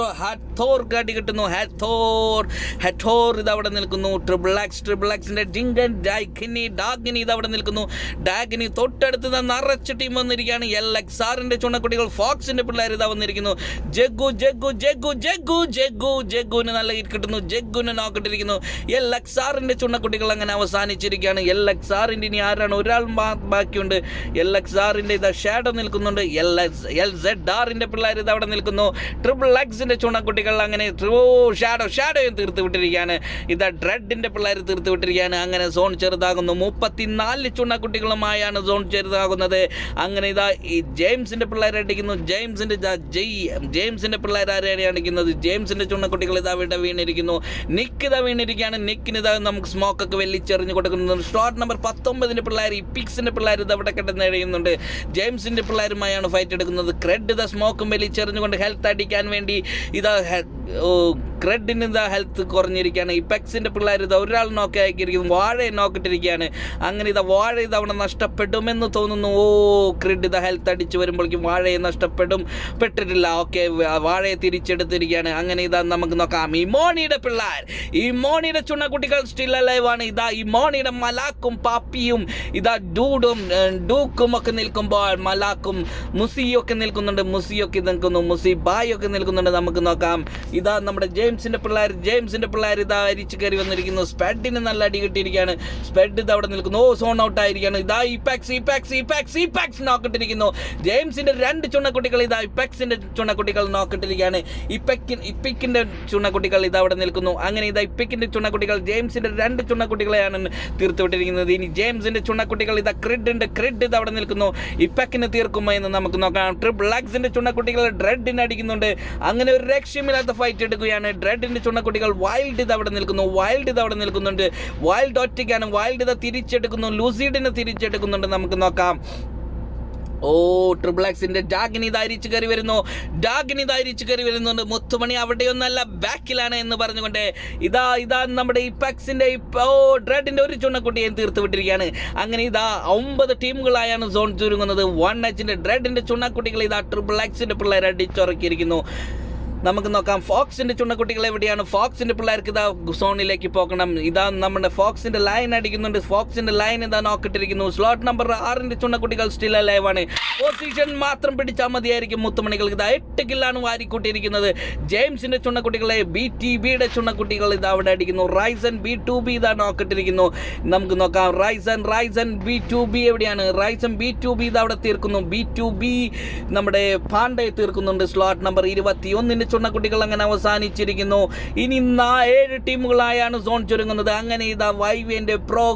ഹത്തോർ കാട്ടി കിട്ടുന്നു ഹത്തോർ ഹത്തോർ ഇത് അവിടെ നിൽക്കുന്നു ട്രിപ്പിൾ എക്സ് ട്രിപ്പിൾ എക്സിന്റെ ജിങ്കൻ ഡാഗിനി ഡാഗിനി ഇത് അവിടെ നിൽക്കുന്നു ഡാഗിനി തൊട്ടടുത്ത് നിന്ന് നിറച്ച ടീം വന്നിരിക്കുകയാണ് എൽ എക്സ് ആറിന്റെ ചുണക്കുട്ടികൾ ഫോക്സിന്റെ പിള്ളേർ ഇതാ വന്നിരിക്കുന്നു ജഗ്ഗു ജഗ്ഗു ജഗ്ഗു ജഗ്ഗു ജഗ്ഗു ജഗ്ഗുവിന് നല്ല hit കിട്ടുന്നു ജഗ്ഗുവിന് നോക്കിട്ടിരിക്കുന്നു എൽ എക്സ് ആറിന്റെ ചുണക്കുട്ടികൾ അങ്ങനെ അവസാനിച്ചിരിക്കുകയാണ് എൽ എക്സ് ആറിന്റെ ഇനി ആരാണ് ഒരാൾ മാ- ബാക്കിയുണ്ട് എൽ എക്സ് ആറിന്റെ ഇതാ ഷാഡോ നിൽക്കുന്നുണ്ട് എൽ എക്സ് എൽ സെഡ് ആറിന്റെ പിള്ളേർ ഇത് അവിടെ നിൽക്കുന്നു ട്രിപ്പിൾ എക്സിന്റെ ചുണക്കുട്ടികൾ അങ്ങനെ ഓ ഷാഡോ ഷാഡോയും തീർത്ത് വിട്ടിരിക്കുകയാണ് ഇതാ ഡ്രെഡിന്റെ പിള്ളേർ തീർത്ത് വിട്ടിരിക്കുകയാണ് അങ്ങനെ സോൺ ചെറുതാകുന്നു മുപ്പത്തിനാല് ചുണക്കുട്ടികളുമായാണ് സോൺ ചെറുതാകുന്നത് അങ്ങനെ ഇതാ ഈ ജെയിംസിന്റെ പിള്ളേർ അടിക്കുന്നു ജെയിംസിന്റെ ഇതാ ജെയ് ജെയിംസിന്റെ പിള്ളേർ ആരെയാണ് അടിക്കുന്നത് ജെയിംസിന്റെ ചുണക്കുട്ടികൾ ഇതാ ഇവിടെ വീണിരിക്കുന്നു നിക്ക് ഇതാ വീണിരിക്കുകയാണ് നിക്കിന് ഇതാ നമുക്ക് സ്മോക്ക് ഒക്കെ വെല്ലിച്ചെറിഞ്ഞ് കൊടുക്കുന്നുണ്ട് ഷോട്ട് നമ്പർ പത്തൊമ്പതിന്റെ പിള്ളേർ ഈ പിക്സിന്റെ പിള്ളേർ ഇത് അവിടെ കിടന്ന് എഴുതുന്നുണ്ട് ജെയിംസിന്റെ പിള്ളേരുമായാണ് ഫൈറ്റ് എടുക്കുന്നത് ക്രെഡ് ഇതാ സ്മോക്കും വലിച്ചെറിഞ്ഞുകൊണ്ട് ഹെൽത്ത് അടിക്കാൻ വേണ്ടി ഇതാ ഹെ- ഓ ക്രെഡിന് ഇതാ ഹെൽത്ത് കുറഞ്ഞിരിക്കുകയാണ് ഇപ്പെക്സിന്റെ പിള്ളേർ ഇതാ ഒരാൾ നോക്കി ആക്കിയിരിക്കുന്നു വാഴയെ നോക്കിട്ടിരിക്കുകയാണ് അങ്ങനെ ഇതാ വാഴ ഇതവിടെ നഷ്ടപ്പെടുമെന്ന് തോന്നുന്നു ഓ ക്രെഡ് ഇതാ ഹെൽത്ത് അടിച്ച് വരുമ്പോഴേക്കും വാഴയെ നഷ്ടപ്പെടും പെട്ടിട്ടില്ല ഓക്കെ വാഴയെ തിരിച്ചെടുത്തിരിക്കുകയാണ് അങ്ങനെ ഇതാ നമുക്ക് നോക്കാം ഈ മോണിയുടെ പിള്ളേർ ഈ മോണിയുടെ ചുണ്ണക്കുട്ടികൾ സ്റ്റിൽ അലൈവാണ് ഇതാ ഈ മോണിയുടെ മലാക്കും പാപ്പിയും ഇതാ ഡൂഡും ഏർ, ഡൂക്കും ഒക്കെ നിൽക്കുമ്പോൾ മലാക്കും മുസിയും ഒക്കെ നിൽക്കുന്നുണ്ട് മുസിയൊക്കെ നിൽക്കുന്നു മുസി ബായ് ഒക്കെ നിൽക്കുന്നുണ്ട് നമുക്ക് നോക്കാം ഇതാ നമ്മുടെ ജെയിംസിന്റെ പിള്ളേർ ജെയിംസിന്റെ പിള്ളേർ ഇതാ അരിച്ചു കയറി വന്നിരിക്കുന്നു സ്പെഡിന് നല്ല അടി കിട്ടിയിരിക്കുകയാണ് സ്പെഡ് ഇത് അവിടെ നിൽക്കുന്നു ഓ സോൺ ഔട്ട് ആയിരിക്കുകയാണ് ഇതാ ഇപാക്സ് ഇപാക്സ് ഇപാക്സ് ഇപാക്സ് നോക്കിട്ടിരിക്കുന്നു ജെയിംസിന്റെ രണ്ട് ചുണ്ണക്കുട്ടികൾ ഇതാ ഇപ്പെക്സിന്റെ ചുണ്ണക്കുട്ടികൾ നോക്കിട്ടിരിക്കുകയാണ് ഇപ്പെക്കിൻ ഇപ്പിക്കിന്റെ ചുണ്ണക്കുട്ടികൾ ഇതാ അവിടെ നിൽക്കുന്നു അങ്ങനെ ഇതാ ഇപ്പിക്കിന്റെ ചുണ്ണക്കുട്ടികൾ ജെയിംസിന്റെ രണ്ട് ചുണ്ണക്കുട്ടികളെയാണ് തീർത്തുവിട്ടിരിക്കുന്നത് ഇനി ജെയിംസിന്റെ ചുണ്ണക്കുട്ടികൾ ഇതാ ക്രിഡിന്റെ ക്രിഡ് ഇത് അവിടെ നിൽക്കുന്നു ഇപ്പക്കിന് തീർക്കുമോ എന്ന് നമുക്ക് നോക്കാം ട്രിപ്പിൾ എക്സിന്റെ ചുണ്ണക്കുട്ടികൾ ഡ്രെഡിന് അടിക്കുന്നുണ്ട് അങ്ങനെ ഒരു രക്ഷയുമില്ലാത്ത ഫൈറ്റ് എടുക്കുകയാണ് ഡ്രെഡിന്റെ ചുണ്ണക്കുട്ടികൾ വൈൽഡ് ഇത് അവിടെ നിൽക്കുന്നു വൈൽഡ് ഇത് അവിടെ നിൽക്കുന്നുണ്ട് വൈൽഡ് ഒറ്റയ്ക്കാണ് വൈൽഡ് ഇത് തിരിച്ചെടുക്കുന്നു ലൂസിഡിനെ തിരിച്ചെടുക്കുന്നുണ്ട് നമുക്ക് നോക്കാം ഓ ട്രിപ്പിൾ എക്സിന്റെ ഡാഗിനി ഇതായിരിച്ചു കയറി വരുന്നു ഡാഗിനി ഇതായിരിച്ചു കയറി വരുന്നുണ്ട് മുത്തുമണി അവിടെയൊന്നല്ല ബാക്കിലാണ് എന്ന് പറഞ്ഞുകൊണ്ട് ഇതാ ഇതാ നമ്മുടെ ഇപ്പക്സിന്റെ ഓ ഡ്രെഡിന്റെ ഒരു ചുണ്ണക്കുട്ടിയെ തീർത്ത് വിട്ടിരിക്കുകയാണ് അങ്ങനെ ഇതാ ഒമ്പത് ടീമുകളായാണ് സോൺ ചുരുങ്ങുന്നത് വൺ എച്ചിന്റെ ഡ്രെഡിന്റെ ചുണ്ണക്കുട്ടികൾ ഇതാ ട്രിപ്പിൾ എക്സിന്റെ പിള്ളേർ അടിച്ചുറക്കിയിരിക്കുന്നു നമുക്ക് നോക്കാം ഫോക്സിന്റെ ചുണ്ണക്കുട്ടികൾ എവിടെയാണ് ഫോക്സിന്റെ പിള്ളേർക്ക് ഇതാ സോണിലേക്ക് പോകണം ഇതാ നമ്മുടെ ഫോക്സിന്റെ ലൈൻ അടിക്കുന്നുണ്ട് ഫോക്സിന്റെ ലൈൻ ഇതാ നോക്കിട്ടിരിക്കുന്നു സ്ലോട്ട് നമ്പർ ആറിന്റെ ചുണ്ണക്കുട്ടികൾ സ്റ്റിൽ ലൈവാണ് പൊസിഷൻ മാത്രം പിടിച്ചാൽ മതിയായിരിക്കും മുത്തുമണികൾക്ക് ഇതാ എട്ട് കില്ലാണ് വാരിക്കൂട്ടിയിരിക്കുന്നത് ജെയിംസിന്റെ ചുണ്ണക്കുട്ടികളെ ബി ടി ബിയുടെ ചുണ്ണക്കുട്ടികൾ ഇതാ അവിടെ അടിക്കുന്നു റൈസൻ ബി ടു ബി ഇതാ നോക്കിട്ടിരിക്കുന്നു നമുക്ക് നോക്കാം റൈസൻ റൈസൻ ബി ടു ബി എവിടെയാണ് റൈസൻ ബി ടു ബി ഇത് അവിടെ തീർക്കുന്നു ബി ടു ബി നമ്മുടെ പാണ്ഡെ തീർക്കുന്നുണ്ട് സ്ലോട്ട് നമ്പർ ഇരുപത്തി ഒന്നിന്റെ ചുണ്ണക്കുട്ടികൾ അങ്ങനെ അവസാനിച്ചിരിക്കുന്നു ഇനി നാ ഏഴ് ടീമുകളായാണ് സോൺ ചുരുങ്ങുന്നത് അങ്ങനെ ഇതാ വൈവിന്റെ പ്രോ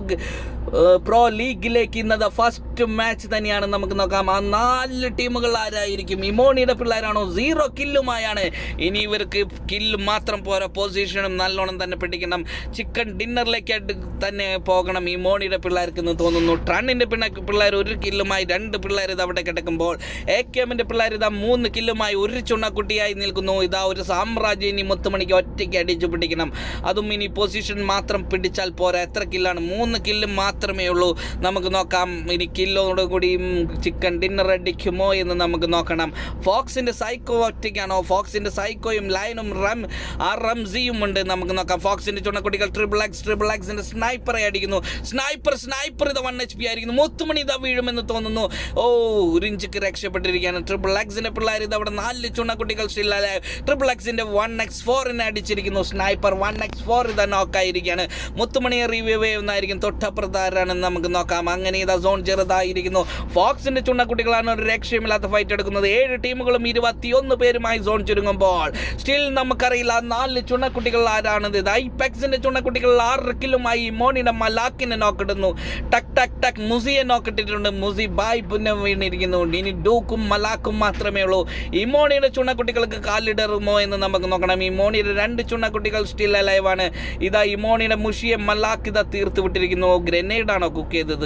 പ്രോ ലീഗിലേക്ക് ഇന്നത് ഫസ്റ്റ് മാച്ച് തന്നെയാണ് നമുക്ക് നോക്കാം ആ നാല് ടീമുകൾ ആരായിരിക്കും ഇമോണിയുടെ പിള്ളേരാണോ സീറോ കില്ലുമായാണ് ഇനി ഇവർക്ക് കില്ല് മാത്രം പോരാ പൊസിഷനും നല്ലോണം തന്നെ പിടിക്കണം ചിക്കൻ ഡിന്നറിലേക്ക് തന്നെ പോകണം ഇമോണിയുടെ പിള്ളേർക്ക് എന്ന് തോന്നുന്നു ട്രണ്ണിന്റെ പിള്ള പിള്ളേർ ഒരു കില്ലുമായി രണ്ട് പിള്ളേർ ഇത് അവിടെ കിടക്കുമ്പോൾ എ കെ എമ്മിന്റെ പിള്ളേർ ഇതാ മൂന്ന് കില്ലുമായി ഒരു ചുണ്ണക്കുട്ടിയായി നിൽക്കുന്നു ഇതാ ഒരു സാമ്രാജ്യം ഇനി മുത്തുമണിക്ക് ഒറ്റയ്ക്ക് അടിച്ചു പിടിക്കണം അതും ഇനി പൊസിഷൻ മാത്രം പിടിച്ചാൽ പോരാ എത്ര കില്ലാണ് മൂന്ന് കില്ല് മാത്രമേ ഉള്ളൂ നമുക്ക് നോക്കാം ഇനി കില്ലോട് കൂടിയും ചിക്കൻ ഡിന്നർ അടിക്കുമോ എന്ന് നമുക്ക് നോക്കണം ഫോക്സിന്റെ സൈക്കോ ഒറ്റയ്ക്കാണോ ഫോക്സിന്റെ സൈക്കോയും ലൈനും റം ആ റംസിയും ഉണ്ട് നമുക്ക് നോക്കാം ഫോക്സിന്റെ ചുണക്കുട്ടികൾ ട്രിപ്പിൾ എക്സ് ട്രിപ്പിൾ എക്സിന്റെ സ്നൈപ്പറെ അടിക്കുന്നു സ്നൈപ്പർ സ്നൈപ്പർ ഇത് വൺ എച്ച് പി ആയിരിക്കുന്നു മുത്തുമണി ഇതാ വീഴുമെന്ന് തോന്നുന്നു ഓ ഉരിഞ്ചിക്ക് രക്ഷപ്പെട്ടിരിക്കുകയാണ് ട്രിപ്പിൾ എക്സിന്റെ പിള്ളേർ ഇത് അവിടെ നാല് ചുണക്കുട്ടികൾ സ്റ്റിൽ ട്രിപ്പിൾ എക്സിന്റെ വൺ എക്സ് ഫോറിനെ അടിച്ചിരിക്കുന്നു സ്നൈപ്പർ വൺ എക്സ് ഫോർ ഇതാ നോക്കായിരിക്കുകയാണ് മുത്തുമണിയെ റിവ്യൂ ചെയ്യുന്നതായിരിക്കും തൊട്ടപ്പുറത്താരാണെന്ന് നമുക്ക് നോക്കാം അങ്ങനെ ഇതാ സോൺ ചെറുതായിരിക്കുന്നു ഫോക്സിന്റെ ചുണ്ണക്കുട്ടികളാണ് ഒരു രക്ഷയുമില്ലാത്ത ഫൈറ്റ് എടുക്കുന്നത് ഏഴ് ടീമുകളും ഇരുപത്തിയൊന്ന് പേരുമായി സോൺ ചുരുങ്ങുമ്പോൾ സ്റ്റിൽ നമുക്കറിയില്ല ആ നാല് ചുണ്ണക്കുട്ടികൾ ആരാണത് ഇത് ഐപെക്സിന്റെ ചുണ്ണക്കുട്ടികൾ ആറ് കില്ലുമായി മോണിയുടെ മലാക്കിനെ നോക്കിടുന്നു ടക് ടക് ടക് മുസിയെ നോക്കിട്ടിട്ടുണ്ട് മുസി ബായ് പുന്നെ വീണിരിക്കുന്നു ഇനി ഡൂക്കും മലാക്കും മാത്രമേ ഉള്ളൂ ഈ മോണിയുടെ ചുണ്ണക്കുട്ടികൾക്ക് കാലിടറുമോ എന്ന് നമുക്ക് നോക്കണം ഈ മോണിയുടെ രണ്ട് ചുണ്ണക്കുട്ടികൾ സ്റ്റിൽ അലൈവാണ് ഇതാ ഈ മോണിയുടെ മുഷിയെ മലാക്ക് ഇതാ തീർത്ത് വിട്ടിരിക്കുന്നു ഗ്രനേഡ് ആണോ കുക്ക് ചെയ്തത്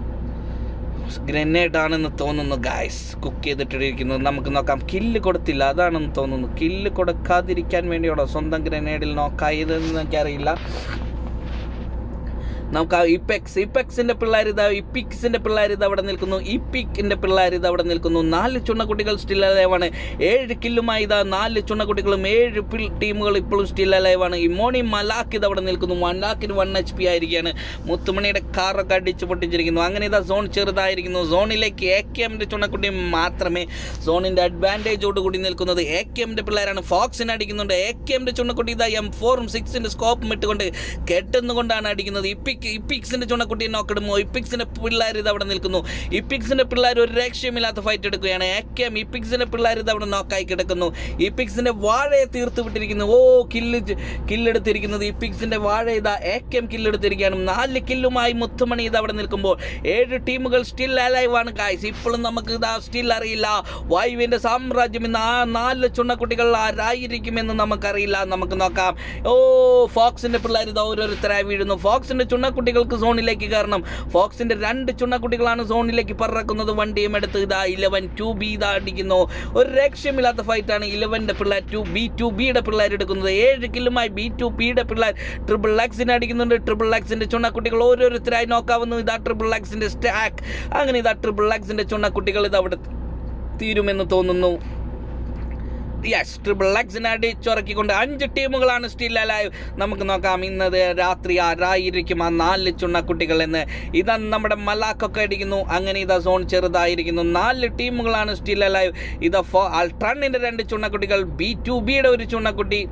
ഗ്രനേഡ് ആണെന്ന് തോന്നുന്നു ഗായ്സ് കുക്ക് ചെയ്തിട്ടിരിക്കുന്നത് നമുക്ക് നോക്കാം കില്ല് കൊടുത്തില്ല അതാണെന്ന് തോന്നുന്നു കില്ല് കൊടുക്കാതിരിക്കാൻ വേണ്ടിയാണോ സ്വന്തം ഗ്രനേഡിൽ നോക്കായതെന്ന് എനിക്കറിയില്ല നമുക്ക് ആ ഇപ്പെക്സ് ഇപ്പെക്സിന്റെ പിള്ളേർ ഇതാ ഇപ്പിക്സിന്റെ പിള്ളേർ ഇത് അവിടെ നിൽക്കുന്നു ഇപ്പിക്കിന്റെ പിള്ളേർ ഇത് അവിടെ നിൽക്കുന്നു നാല് ചുണ്ണക്കുട്ടികൾ സ്റ്റിൽ അലൈവാണ് ഏഴ് കില്ലുമായി ഇതാ നാല് ചുണ്ണക്കുട്ടികളും ഏഴ് പിൽ- ടീമുകൾ ഇപ്പോഴും സ്റ്റിൽ അലൈവാണ് ഇമോണി മലാക്ക് ഇത് അവിടെ നിൽക്കുന്നു മലാക്കിന് വൺ എച്ച് പി ആയിരിക്കുകയാണ് മുത്തുമണിയുടെ കാറൊക്കെ അടിച്ചു പൊട്ടിച്ചിരിക്കുന്നു അങ്ങനെ ഇതാ സോൺ ചെറുതായിരിക്കുന്നു സോണിലേക്ക് എ കെ എമ്മിന്റെ ചുണ്ണക്കുട്ടി മാത്രമേ സോണിന്റെ അഡ്വാൻറ്റേജോട് കൂടി നിൽക്കുന്നത് എ കെ എമ്മിന്റെ പിള്ളേരാണ് ഫോക്സിന് അടിക്കുന്നുണ്ട് എ കെ എമ്മിന്റെ ചുണ്ണക്കുട്ടി ഇതാ എം ഫോറും സിക്സിന്റെ സ്കോപ്പും ഇട്ടുകൊണ്ട് കെട്ടുന്നുകൊണ്ടാണ് അടിക്കുന്നത് ഇപ്പിക് ഇപ്പിക്സിന്റെ ചുണ്ണക്കുട്ടിയെ നോക്കിടുമോ ഇപ്പിക്സിന്റെ പിള്ളേർ ഇത് അവിടെ നിൽക്കുന്നു ഇപ്പിക്സിന്റെ പിള്ളേർ ഒരു രക്ഷയുമില്ലാത്ത ഫൈറ്റ് എടുക്കുകയാണ് എ കെ എം ഇപ്പിക്സിന്റെ പിള്ളേർ ഇത് അവിടെ നോക്കായി കിടക്കുന്നു ഇപ്പിക്സിന്റെ വാഴയെ തീർത്ത് വിട്ടിരിക്കുന്നു ഓ കില്ല് കില്ലെടുത്തിരിക്കുന്നത് ഇപ്പിക്സിന്റെ വാഴ ഇതാ എ കെ എം കില്ലെടുത്തിരിക്കുകയാണ് നാല് കില്ലുമായി മുത്തുമണി ഇത് അവിടെ നിൽക്കുമ്പോൾ ഏഴ് ടീമുകൾ സ്റ്റിൽ അലൈവ് ആണ് ഗായ്സ് ഇപ്പോഴും നമുക്ക് ഇതാ സ്റ്റിൽ അറിയില്ല വായുവിന്റെ സാമ്രാജ്യം ഇന്ന് ആ നാല് ചുണ്ണക്കുട്ടികൾ ആരായിരിക്കുമെന്ന് നമുക്കറിയില്ല നമുക്ക് നോക്കാം ഓ ഫോക്സിന്റെ പിള്ളേർ ഇത് ഓരോരുത്തരായി വീഴുന്നു ഫോക്സിന്റെ ചുണ്ണക്കുട്ടികൾക്ക് സോണിലേക്ക് കയറണം ഫോക്സിന്റെ രണ്ട് ചുണ്ണക്കുട്ടികളാണ് സോണിലേക്ക് പറക്കുന്നത് വണ്ടിയും എടുത്ത് ഇതാ ഇലവൻ ടു ബി ഇതാ അടിക്കുന്നു ഒരു രക്ഷമില്ലാത്ത ഫൈറ്റാണ് ഇലവന്റെ പിള്ളേർ ടു ബി ടു ബിയുടെ പിള്ളേർ എടുക്കുന്നത് ഏഴ് കില്ലുമായി ബി ടു ബിയുടെ പിള്ളേർ ട്രിപ്പിൾ എക്സിനെ അടിക്കുന്നുണ്ട് ട്രിപ്പിൾ എക്സിന്റെ ചുണ്ണക്കുട്ടികൾ ഓരോരുത്തരായി നോക്കാവുന്നു ഇതാ ട്രിപ്പിൾ എക്സിന്റെ സ്റ്റാക്ക് അങ്ങനെ ഇതാ ട്രിപ്പിൾ എക്സിന്റെ ചുണ്ണക്കുട്ടികൾ ഇത് അവിടെ തീരുമെന്ന് തോന്നുന്നു യെസ് ട്രിപ്പിൾ എക്സിനെ അടിച്ചുറക്കിക്കൊണ്ട് അഞ്ച് ടീമുകളാണ് സ്റ്റിൽ അലൈവ് നമുക്ക് നോക്കാം ഇന്നത് രാത്രി ആരായിരിക്കും ആ നാല് ചുണ്ണക്കുട്ടികൾ എന്ന് ഇതാ നമ്മുടെ മലാക്കൊക്കെ അടിക്കുന്നു അങ്ങനെ ഇതാ സോൺ ചെറുതായിരിക്കുന്നു നാല് ടീമുകളാണ് സ്റ്റിൽ അലൈവ് ഇതാ ഫോ അൾട്രണിന്റെ രണ്ട് ചുണ്ണക്കുട്ടികൾ ബി ടു ബിയുടെ ഒരു ചുണ്ണക്കുട്ടി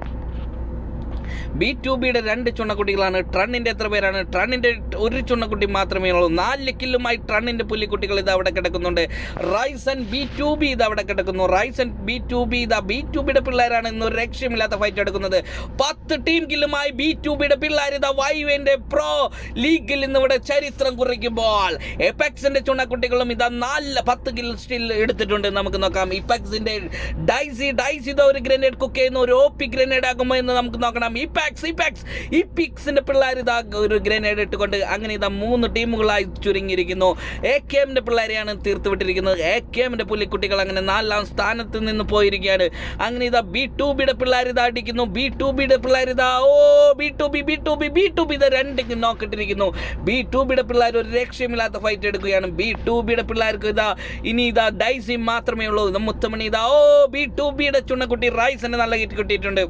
ബി ടു ബിയുടെ രണ്ട് ചുണ്ണക്കുട്ടികളാണ് ട്രണ്ണിന്റെ എത്ര പേരാണ് ട്രണ്ണിന്റെ ഒരു ചുണ്ണക്കുട്ടി മാത്രമേ ഉള്ളൂ നാല് കില്ലുമായി ട്രണ്ണിന്റെ പുല്ലിക്കുട്ടികൾ ഇത് അവിടെ കിടക്കുന്നുണ്ട് റൈസൻ ബി ടു ബി ഇത് അവിടെ കിടക്കുന്നു റൈസൻ ബി ടു ബി ഇതാ ബി ടു ബിയുടെ പിള്ളേരാണ് ഇന്ന് ഒരു രക്ഷയുമില്ലാത്ത ഫൈറ്റ് എടുക്കുന്നത് പത്ത് ടീം കില്ലുമായി ബി ടു ബിയുടെ പിള്ളേർ ഇതാ വൈവിന്റെ പ്രോ ലീഗിൽ ഇന്ന് ഇവിടെ ചരിത്രം കുറിക്കുമ്പോൾ എപെക്സിന്റെ ചുണ്ണക്കുട്ടികളും ഇതാ നാല് പത്ത് കിൽ സ്റ്റിൽ എടുത്തിട്ടുണ്ട് നമുക്ക് നോക്കാം ഇപെക്സിന്റെ ഡൈസി ഡൈസി ഇതാ ഒരു ഗ്രനേഡ് കുക്ക് ചെയ്യുന്ന ഒരു ഒ പി ഗ്രനേഡ് ആകുമോ എന്ന് നമുക്ക് നോക്കണം ഇപാക്സ് ഇപാക്സ് ഇപിക്സിന്റെ പിള്ളേർ ഇതാ ഒരു ഗ്രനേഡ് ഇട്ടുകൊണ്ട് അങ്ങനെ ഇതാ മൂന്ന് ടീമുകളായി ചുരുങ്ങിയിരിക്കുന്നു എ കെ എമ്മിന്റെ പിള്ളേരെയാണ് തീർത്ത് വിട്ടിരിക്കുന്നത് എ കെ എമ്മിന്റെ പുള്ളിക്കുട്ടികൾ അങ്ങനെ നാലാം സ്ഥാനത്ത് നിന്ന് പോയിരിക്കുകയാണ് അങ്ങനെ ഇതാ ബി ടു ബിയുടെ പിള്ളേർ ഇതാ അടിക്കുന്നു ബി ടു ബിയുടെ പിള്ളേർ ഇതാ ഓ B two B B two B B two B ഇത് രണ്ട് നോക്കിട്ടിരിക്കുന്നു ബി ടു ബിയുടെ പിള്ളേർ ഒരു രക്ഷയുമില്ലാത്ത ഫൈറ്റ് എടുക്കുകയാണ് ബി ടു ബിയുടെ പിള്ളേർക്ക് ഇതാ ഇനി ഇതാ ഡൈസി മാത്രമേ ഉള്ളൂ ഇത് മുത്തമണി ഇതാ ഓ ബി ടു ബിയുടെ ചുണ്ണക്കുട്ടി റൈസിന് നല്ല കിറ്റ് കിട്ടിയിട്ടുണ്ട്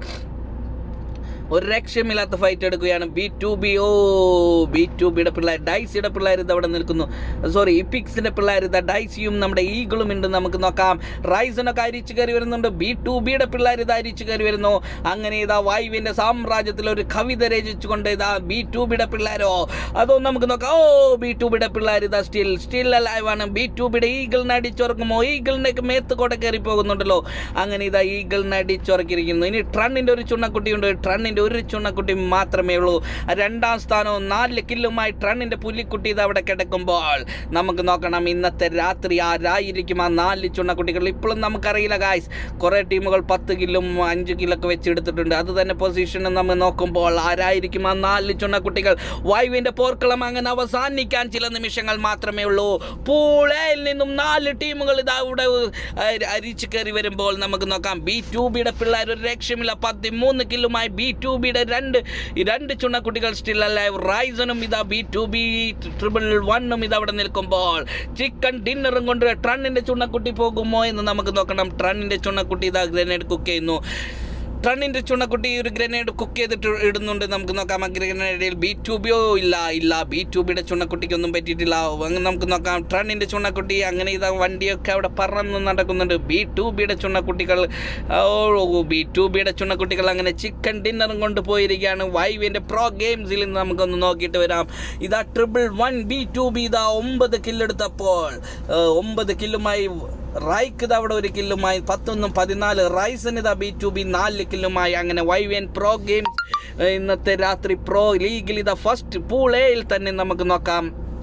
ഒരു രക്ഷമില്ലാത്ത ഫൈറ്റ് എടുക്കുകയാണ് ബി ടു ബി ഓ ബി ടു ബിയുടെ പിള്ളേർ ഡൈസിയുടെ പിള്ളേർ ഇത് അവിടെ നിൽക്കുന്നു സോറി ഇപ്പിക്സിന്റെ പിള്ളേർ ഇതാ ഡൈസിയും നമ്മുടെ ഈഗിളും ഉണ്ട് നമുക്ക് നോക്കാം റൈസനൊക്കെ അരിച്ചു കയറി വരുന്നുണ്ട് ബി ടു ബിയുടെ പിള്ളേർ ഇത് അരിച്ചു കയറി വരുന്നു അങ്ങനെ ഇതാ വായുവിന്റെ സാമ്രാജ്യത്തിൽ ഒരു കവിത രചിച്ചുകൊണ്ട് ഇതാ ബി ടു ബിയുടെ പിള്ളേരോ അതോ നമുക്ക് നോക്കാം ഓ ബി ടു ബിയുടെ പിള്ളേർ ഇതാ സ്റ്റിൽ സ്റ്റിൽ അലൈവ് ആണ് ബി ടു ബിയുടെ ഈഗിളിനെ അടിച്ചുറക്കുമോ ഈഗിളിന്റെ മേത്ത് കൂടെ കയറി പോകുന്നുണ്ടല്ലോ അങ്ങനെ ഇതാ ഈഗിളിനെ അടിച്ചുറക്കിയിരിക്കുന്നു ഇനി ട്രണ്ണിന്റെ ഒരു ചുണ്ണക്കുട്ടിയുണ്ട് ട്രണ്ണിന്റെ ഒരു ചുണ്ണക്കുട്ടി മാത്രമേ ഉള്ളൂ രണ്ടാം സ്ഥാനവും നാല് കില്ലുമായി ട്രണ്ണിന്റെ പുലിക്കുട്ടി ഇത് അവിടെ കിടക്കുമ്പോൾ നമുക്ക് നോക്കണം ഇന്നത്തെ രാത്രി ആരായിരിക്കും ആ നാല് ചുണ്ണക്കുട്ടികൾ ഇപ്പോഴും നമുക്കറിയില്ല ഗായ്സ് കുറേ ടീമുകൾ പത്ത് കില്ലും അഞ്ച് കില്ലൊക്കെ വെച്ച് എടുത്തിട്ടുണ്ട് അത് തന്നെ പൊസിഷൻ നമ്മൾ നോക്കുമ്പോൾ ആരായിരിക്കും ആ നാല് ചുണ്ണക്കുട്ടികൾ വായുവിന്റെ പോർക്കളം അങ്ങനെ അവസാനിക്കാൻ ചില നിമിഷങ്ങൾ മാത്രമേ ഉള്ളൂ പൂളയിൽ നിന്നും നാല് ടീമുകൾ ഇതാ ഇവിടെ അരിച്ചു കയറി വരുമ്പോൾ നമുക്ക് നോക്കാം ബി ടു ബിയുടെ പിള്ളേർ ഒരു രക്ഷമില്ല പതിമൂന്ന് കില്ലുമായി ബി ടു ബിയുടെ രണ്ട് ഈ രണ്ട് ചുണ്ണക്കുട്ടികൾ സ്റ്റിൽ അലൈവ് റൈസനും ഇതാ ബി ടു ബി ട്രിപ്പിൾ വണ്ണും ഇത് അവിടെ നിൽക്കുമ്പോൾ ചിക്കൻ ഡിന്നറും കൊണ്ട് ട്രണ്ണിന്റെ ചുണ്ണക്കുട്ടി പോകുമോ എന്ന് നമുക്ക് നോക്കണം ട്രണ്ണിന്റെ ചുണ്ണക്കുട്ടി ഇതാ ഗ്രനേഡ് കുക്ക് ചെയ്യുന്നു ട്രണ്ണിന്റെ ചുണ്ണക്കുട്ടി ഒരു ഗ്രനേഡ് കുക്ക് ചെയ്തിട്ട് ഇടുന്നുണ്ട് നമുക്ക് നോക്കാം ആ ഗ്രനേഡിൽ ബി ടു ബിയോ ഇല്ല ഇല്ല ബി ടു ബിയുടെ ചുണ്ണക്കുട്ടിക്കൊന്നും പറ്റിയിട്ടില്ല അങ്ങനെ നമുക്ക് നോക്കാം ട്രണ്ണിന്റെ ചുണ്ണക്കുട്ടി അങ്ങനെ ഇതാ വണ്ടിയൊക്കെ അവിടെ പറന്ന് നടക്കുന്നുണ്ട് ബി ടു ബിയുടെ ചുണ്ണക്കുട്ടികൾ ഓ ബി ടു ബിയുടെ ചുണ്ണക്കുട്ടികൾ അങ്ങനെ ചിക്കൻ ഡിന്നറും കൊണ്ട് പോയിരിക്കുകയാണ് വൈവിന്റെ പ്രോ ഗെയിംസിൽ നിന്ന് നമുക്കൊന്ന് നോക്കിയിട്ട് വരാം ഇതാ triple one B two B ഇതാ ഒമ്പത് കില്ലെടുത്തപ്പോൾ ഏഹ്, ഒമ്പത് കില്ലുമായി റൈക്ക് ഇത് അവിടെ ഒരു കില്ലുമായി പത്തൊന്നും പതിനാല് റൈസിന് ഇതാ ബി ടു ബി നാല് കില്ലുമായി അങ്ങനെ വൈവിയൻ പ്രോ ഗെയിംസ് ഏഹ്, ഇന്നത്തെ രാത്രി പ്രോ ലീഗിൽ ഇതാ ഫസ്റ്റ് പൂൾ എയിൽ തന്നെ നമുക്ക് നോക്കാം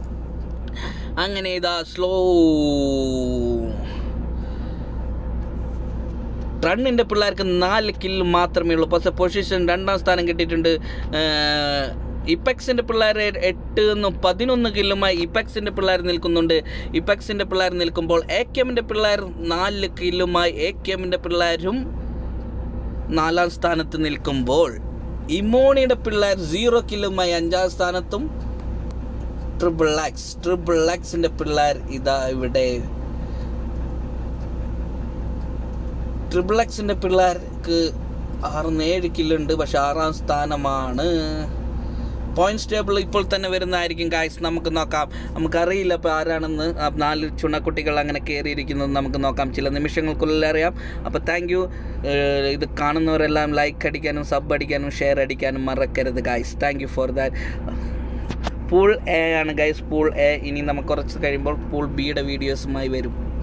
അങ്ങനെ ഇതാ സ്ലോ റണ്ണിൻ്റെ പിള്ളേർക്ക് നാല് കില്ല് മാത്രമേ ഉള്ളൂ പക്ഷേ പൊസിഷൻ രണ്ടാം സ്ഥാനം കിട്ടിയിട്ടുണ്ട് ഏഹ്, ഇപ്പെക്സിൻ്റെ പിള്ളേർ എട്ട് എന്നും പതിനൊന്ന് കില്ലുമായി ഇപ്പെക്സിൻ്റെ പിള്ളേർ നിൽക്കുന്നുണ്ട് ഇപ്പെക്സിൻ്റെ പിള്ളേർ നിൽക്കുമ്പോൾ എ കെ എമ്മിൻ്റെ പിള്ളേർ നാല് കില്ലുമായി എ കെ എമ്മിൻ്റെ പിള്ളേരും നാലാം സ്ഥാനത്ത് നിൽക്കുമ്പോൾ ഇമോണിയുടെ പിള്ളേർ സീറോ കില്ലുമായി അഞ്ചാം സ്ഥാനത്തും ട്രിപ്പിൾ എക്സ് ട്രിപ്പിൾ എക്സിൻ്റെ പിള്ളേർ ഇതാ ഇവിടെ ട്രിപ്പിൾ എക്സിൻ്റെ പിള്ളേർക്ക് ആറ് ഏഴ് കിലോ ഉണ്ട് പക്ഷെ ആറാം സ്ഥാനമാണ് പോയിന്റ്സ് ടേബിൾ ഇപ്പോൾ തന്നെ വരുന്നതായിരിക്കും കായ്സ് നമുക്ക് നോക്കാം നമുക്കറിയില്ല ഇപ്പോൾ ആരാണെന്ന് ആ നാല് ചുണക്കുട്ടികൾ അങ്ങനെ കയറിയിരിക്കുന്നത് നമുക്ക് നോക്കാം ചില നിമിഷങ്ങൾക്കുള്ളിൽ അറിയാം അപ്പോൾ താങ്ക് യു ഇത് കാണുന്നവരെല്ലാം ലൈക്ക് അടിക്കാനും സബ് അടിക്കാനും ഷെയർ അടിക്കാനും മറക്കരുത് guys thank you for that pool A ആണ് ഗൈസ് പൂൾ എ ഇനി നമുക്ക് കുറച്ച് കഴിയുമ്പോൾ പൂൾ ബിയുടെ വീഡിയോസുമായി വരും